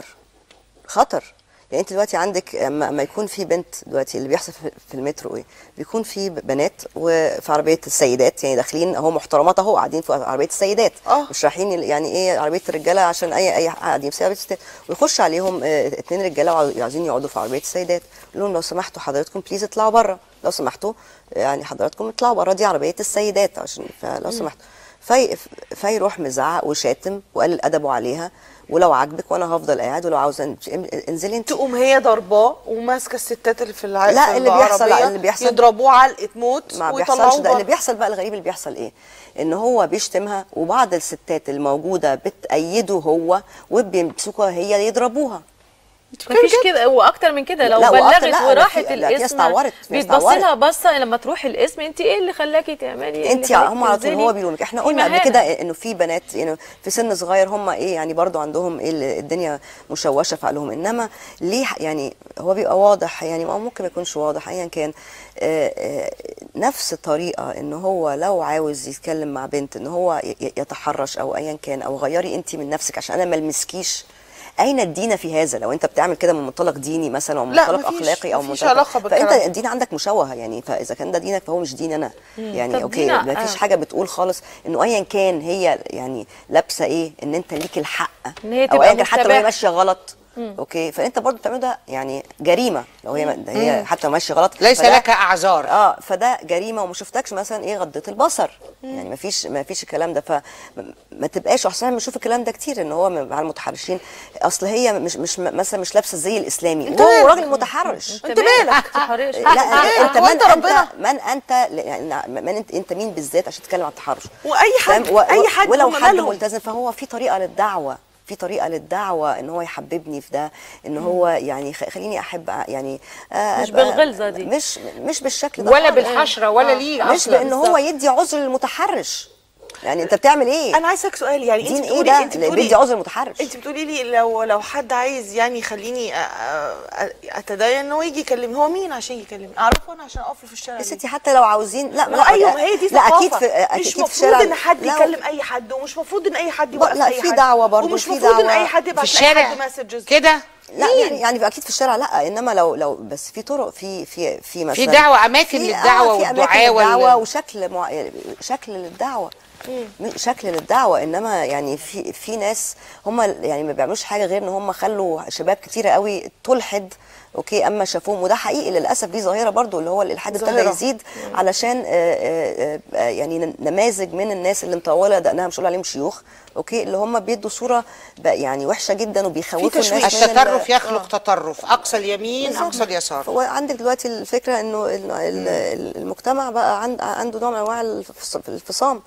خطر يعني انت دلوقتي عندك اما اما يكون في بنت دلوقتي اللي بيحصل في- في المترو ايه بيكون في بنات وفي عربيه السيدات يعني داخلين اهو محترمات اهو قاعدين في عربيه السيدات اه مش رايحين يعني ايه عربيه الرجاله عشان اي اي قاعدين في عربيه الستات ويخش عليهم اه اتنين رجاله وعايزين يقعدوا في عربيه السيدات يقول لهم لو سمحتوا حضراتكم بليز اطلعوا بره لو سمحتوا يعني حضراتكم اطلعوا بره دي عربيه السيدات عشان فلو مم. سمحتوا في فيروح مزعق وشاتم وقلل ادبه عليها ولو عاجبك وانا هفضل قاعد ولو عاوزه انت- انزلي انت تقوم هي ضرباه وماسكه الستات اللي في الع... لا في اللي بيحصل العربية اللي بيحصل يضربوه علقه موت ما ويطلعوه بيحصلش ده اللي بره. بيحصل بقى الغريب اللي بيحصل ايه ان هو بيشتمها وبعض الستات الموجوده بتأيده هو وبيمسكوها هي يضربوها مفيش كده واكتر من كده لو لا، وأكتر- بلغت لا، ده وراحت في- لا، في ناس الاسم اتعورت، في ناس بيتبص لها اتعورت. بصه لما تروحي الاسم انت ايه اللي خلاكي تعملي إيه انت اللي خلاكي هم على طول تنزلي؟ هو بيقولوا لك احنا في قلنا قبل مهانة. كده انه في بنات يعني في سن صغير هم ايه يعني برضو عندهم ايه ال- الدنيا مشوشه في عقلهم انما ليه ح- يعني هو بيبقى واضح يعني او ممكن ما يكونش واضح ايا كان آه، آه، نفس الطريقه ان هو لو عاوز يتكلم مع بنت ان هو ي- ي- يتحرش او ايا كان او غيري انت من نفسك عشان انا ما المسكيش اين الدين في هذا لو انت بتعمل كده من منطلق ديني مثلا او من لا، منطلق مفيش- اخلاقي او مفيش منطلق علاقة بالكلام فانت ده. الدين عندك مشوه يعني فاذا كان ده دينك فهو مش دين انا مم. يعني طب اوكي دينا، ما فيش آه. حاجه بتقول خالص انه ايا كان هي يعني لابسه ايه ان انت ليك الحق إن هي او تبقى ايا كان حتى لو هي مستباح. ماشيه غلط مم. اوكي فانت برضو بتعمله ده يعني جريمه لو هي مم. هي مم. حتى لو ماشيه غلط ليس فده- لك اعذار اه فده جريمه وما شفتكش مثلا ايه غضيت البصر يعني ما فيش ما فيش الكلام ده فما تبقاش احسن بنشوف الكلام ده كتير ان هو مع المتحرشين اصل هي مش مش مثلا مش لابسه الزي الاسلامي انت وهو مالك؟ راجل متحرش انت مالك لا انت هو من انت انت ربنا من انت يعني من انت انت مين بالذات عشان تتكلم عن التحرش واي حد فاهم؟ و- اي و- حد ولو هم حد مالهم؟ ملتزم فهو في طريقه للدعوه في طريقه للدعوه ان هو يحببني في ده ان هو يعني خ- خليني احب ع- يعني آه، مش أبقى- بالغلظة دي. مش مش بالشكل ده ولا خالص. بالحشرة ولا آه. ليه مش أصلاً. بان هو يدي عذر للمتحرش يعني انت بتعمل ايه انا عايزك سؤال يعني دين انت ايه بتقولي ده انت اللي بتقولي بيدي عذر المتحرش انت بتقولي لي لو لو حد عايز يعني يخليني أ- أ- اتدين ان هو يجي يكلمني هو مين عشان يكلمني اعرفه انا عشان اقف له في الشارع يا ليه؟ ستي حتى لو عاوزين لا ما ايوه ما هي دي لا ثقافه اكيد في اكيد مش في مفروض الشارع ان حد لا، يكلم اي حد ومش مفروض ان اي حد لا، يوقف لا، اي في حد دعوة برضو، ومش في مفروض ان دعوة. اي حد يبعت في لاي الشارع حد مسجز كده لا يعني يعني اكيد في الشارع لا انما لو لو بس في طرق في في في مثلا في دعوة، أماكن في- للدعوة في أماكن والدعاء وال- للدعوة وشكل مع... شكل للدعوه م- شكل للدعوه انما يعني في في ناس هم يعني ما بيعملوش حاجه غير ان هم خلوا شباب كتيره قوي تلحد اوكي اما شافوهم وده حقيقي للاسف دي ظاهره برضو اللي هو الالحاد ابتدى ظاهرة. يزيد علشان آه، آه، آه، يعني نماذج من الناس اللي مطوله دقنها مش هقول عليهم شيوخ اوكي اللي هم بيدوا صوره بقى يعني وحشه جدا وبيخوفوا الناس من ال- التطرف يخلق تطرف اقصى اليمين اقصى اليسار هو عندك دلوقتي الفكره انه ال- ال- ال- المجتمع بقى عند عنده نوع من انواع الفص- الانفصام تتكلم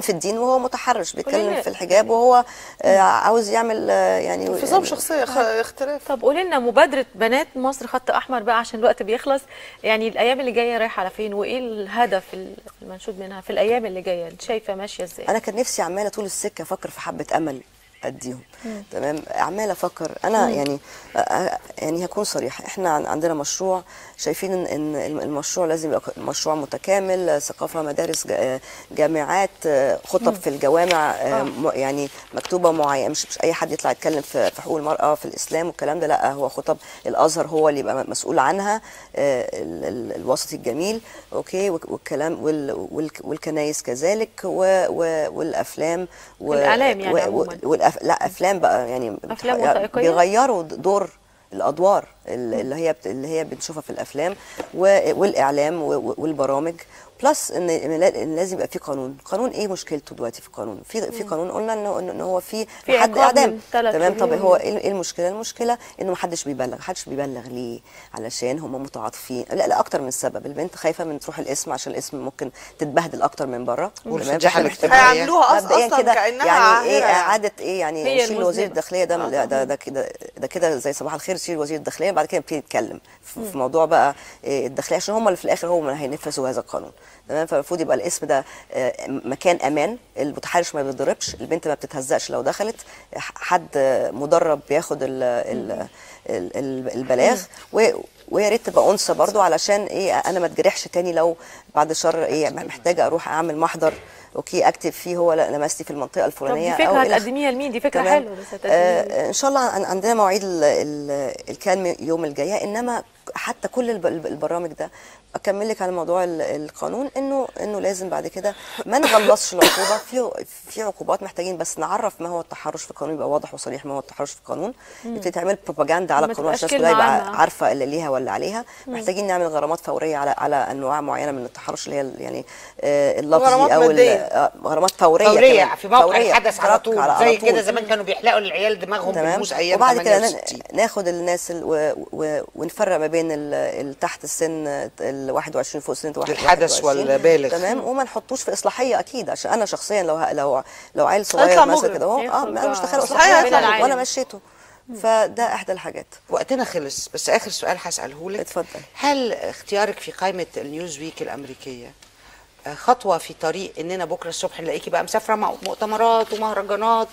في الدين وهو متحرش بيتكلم قولي- في الحجاب وهو آه، عاوز يعمل آه، يعني انفصام شخصيه خ- اختلاف طب قولي لنا مبادره بنات مصر خط احمر بقى عشان الوقت بيخلص يعني الايام اللي جايه رايحه على فين وايه الهدف المنشود منها في الايام اللي جايه انت شايفه ماشيه ازاي انا كان نفسي عماله طول السكه افكر في حبه امل اديهم مم. تمام عماله افكر انا مم. يعني آه، آه، يعني هكون صريحه احنا عن- عندنا مشروع شايفين ان إن المشروع لازم يبقى مشروع متكامل آه، ثقافه مدارس جا- آه، جامعات آه، خطب مم. في الجوامع آه، آه. م- يعني مكتوبه معينه مش مش اي حد يطلع يتكلم في في حقوق المراه في الاسلام والكلام ده لا هو خطب الازهر هو اللي يبقى مسؤول عنها آه، ال- ال- الوسط الجميل اوكي والك- والكلام وال- والك- والكنايس كذلك و- و- والافلام و- الإعلام يعني و- عموماً. والأف... لا افلام بقى يعني أفلام يعني وثائقية؟ بيغيروا دور الادوار ال- اللي هي بت... اللي هي بنشوفها في الافلام و... والاعلام و... والبرامج بلس ان إن لا- إن لازم يبقى في قانون قانون ايه مشكلته دلوقتي في القانون في في مم. قانون قلنا انه إنه هو في في حد عقاب اعدام من ثلاث تمام طب شهور. هو ايه إيه المشكله المشكله انه محدش بيبلغ محدش بيبلغ ليه علشان هم متعاطفين لا لا اكتر من سبب البنت خايفه من تروح الاسم عشان الاسم ممكن تتبهدل اكتر من بره والفضيحة تمام؟ الاجتماعية. هيعملوها أص- مبدئيا أصلاً كده كأنها يعني ايه عاهرة يعني. اعاده ايه يعني هي شيل وزير المذنبة. الداخليه ده آه ده ده, طبعاً. ده كده ده كده زي صباح الخير شيل وزير الداخليه بعد كده نبتدي نتكلم في في موضوع بقى إيه الداخليه عشان هم اللي في الاخر هم اللي هينفذوا هذا القانون تمام فالمفروض يبقى الاسم ده آه، مكان امان المتحرش ما بيتضربش البنت ما بتتهزقش لو دخلت ح- حد آه، مدرب بياخد ال ال ال- ال- البلاغ و- ويا ريت تبقى انثى برضو علشان ايه انا ما اتجرحش تاني لو بعد الشر ايه محتاجه اروح اعمل محضر اوكي اكتب فيه هو لا- لمستي في المنطقه طب الفلانيه دي فكره أو إلى هتقدميها لمين دي فكره تمام. حلوه بس هتقدميها لمين؟ آه ان شاء الله عن- عندنا مواعيد ال- ال- الكلام يوم الجايه انما حتى كل الب- الب- البرامج ده اكمل لك على موضوع ال- القانون انه انه لازم بعد كده ما نغلظش العقوبه في في عقوبات محتاجين بس نعرف ما هو التحرش في القانون يبقى واضح وصريح ما هو التحرش في القانون مم. يبتدي تعمل بروباجندا على ما القانون عشان تبقاش الناس كلها كلمة يبقى عامة. عارفه اللي ليها ولا عليها مم. محتاجين نعمل غرامات فوريه على على انواع معينه من التحرش اللي هي ال- يعني آه، اللفظي غرامات او ال- مادية. آه، غرامات فوريه فورية كمان. في موقع فورية. الحدث على طول على- زي على كده طول. زمان كانوا بيحلقوا العيال دماغهم تمام بالموس ايام وبعد كده 68 ن- ناخد الناس ال و و ونفرق ما بين ال- ال تحت السن ال 21 فوق سن 21 الحدث والبالغ. تمام وما نحطوش في اصلاحيه اكيد عشان انا شخصيا لو ه- لو لو عيل هيطلع صغير مثلا مجرم. كده اهو اه يخرج انا مش بقى. داخله إصلاحية اصلاحيه هيطلع وانا مجرم. وانا مشيته فده احدى الحاجات وقتنا خلص بس اخر سؤال هساله لك اتفضل هل اختيارك في قائمه النيوز ويك الامريكيه آه، خطوه في طريق اننا بكره الصبح نلاقيكي بقى مسافره مع مؤتمرات ومهرجانات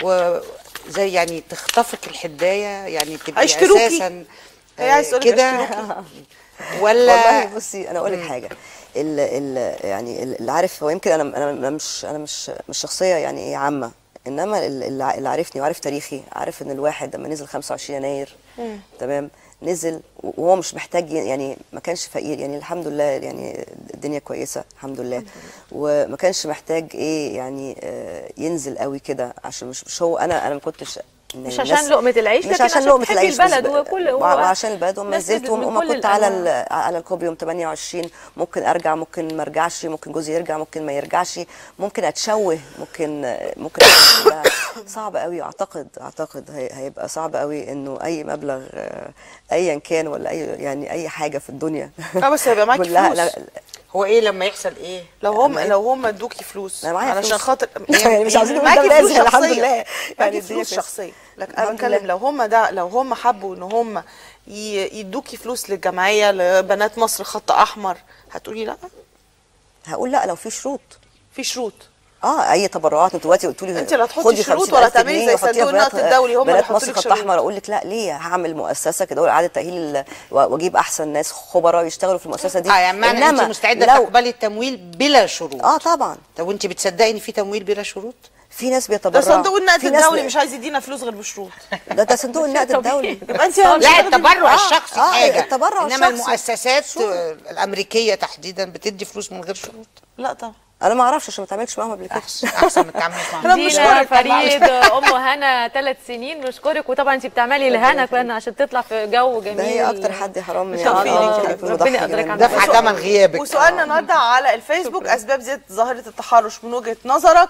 وزي يعني تخطفك الحدايه يعني تبقي هيشتروكي. اساسا هي آه، عايز تقولك كده والله ولا بصي انا اقول لك حاجه ال ال يعني ال- اللي عارف هو يمكن انا انا أنا مش انا مش مش شخصيه يعني ايه عامه انما ال- اللي اللي عارفني وعارف تاريخي عارف ان الواحد لما نزل 25 يناير تمام نزل وهو مش محتاج ي- يعني ما كانش فقير يعني الحمد لله يعني الدنيا كويسه الحمد لله وما كانش محتاج ايه يعني آه، ينزل قوي كده عشان مش مش هو انا انا ما كنتش إن مش الناس- عشان لقمة العيش، مش لكن عشان عشان لقمة تحبي العيش البلد بس- وكل- هو- وعشان البلد وما ناس زلت نزلت من وما كل كنت على الأنواع. ال- على الكوبري يوم 28 ممكن ارجع ممكن ما ارجعش ممكن جوزي يرجع ممكن ما يرجعش ممكن اتشوه ممكن ممكن كلها صعب قوي اعتقد اعتقد هي- هيبقى صعب قوي انه اي مبلغ آه، ايا كان ولا اي يعني اي حاجه في الدنيا اه بس هيبقى معاكي كلها- فلوس لا- هو ايه لما يحصل ايه لو هم لو هم ادوكي فلوس أنا معايا علشان فلوس. خاطر يعني مش عايزين نقول معاكي ده فلوس لازم، الحمد شخصية. لله. يعني معاكي الدنيا فلوس كويسة. شخصيه لكن انا الحمد بتكلم لله. لو هم ده لو هم حبوا ان هم ي- يدوكي فلوس للجمعيه لبنات مصر خط احمر هتقولي لا هقول لا لو في شروط في شروط اه اي تبرعات انت دلوقتي قلت لي انت لا تحطي خدي شروط 50,000 ولا تعملي جنيه زي وحطيها صندوق في بنات- النقد الدولي، هم اللي بنات يحطوا مصر لك خط شروط. احمر اقول لك لا ليه هعمل مؤسسه كده اعاده تاهيل ال- واجيب احسن ناس خبراء يشتغلوا في المؤسسه دي اه يعني معنى انت مستعده لو تقبلي التمويل بلا شروط اه طبعا طب وانت بتصدقي ان في تمويل بلا شروط في ناس ده بيتبرعوا صندوق النقد في ناس الدولي ب- مش عايز يدينا فلوس غير بشروط ده ده صندوق النقد الدولي يبقى انت لا التبرع الشخصي آه، حاجه التبرع انما الشخصي. المؤسسات آه، الامريكيه تحديدا بتدي فلوس من غير شروط لا طبعا انا ما اعرفش عشان ما اتعاملتش معاهم قبل كده احسن ما تتعامليش معاهم دينا فريد ام هنا ثلاث سنين نشكرك وطبعا انت بتعملي لهنا كمان عشان تطلع في جو جميل ده هي اكتر حد حرام إن شاء يعني الله. ممكن يكون ربنا مضحي يقدرك جميل. على دفع وسؤال- ثمن غيابك وسؤالنا النهارده على الفيسبوك اسباب زياده ظاهره التحرش من وجهه نظرك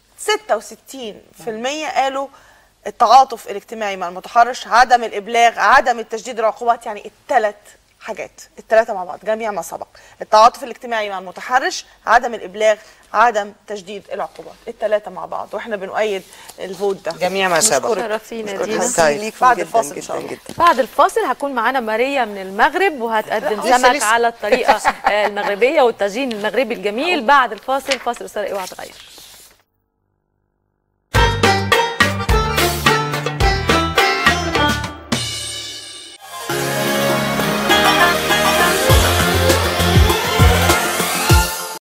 66% قالوا التعاطف الاجتماعي مع المتحرش عدم الابلاغ عدم التشديد العقوبات يعني الثلاث حاجات الثلاثه مع بعض جميع ما سبق التعاطف الاجتماعي مع المتحرش عدم الابلاغ عدم تشديد العقوبات الثلاثه مع بعض واحنا بنؤيد الفوت ده جميع ما سبق. نشكرك. شرفتينا نشكرك. دينا. طيب. بعد الفاصل ان شاء الله بعد الفاصل هكون معانا ماريا من المغرب وهتقدم لسه- سمك لسه. على الطريقه آه، المغربيه والتزيين المغربي الجميل بعد الفاصل فاصل قصير اوعى تغير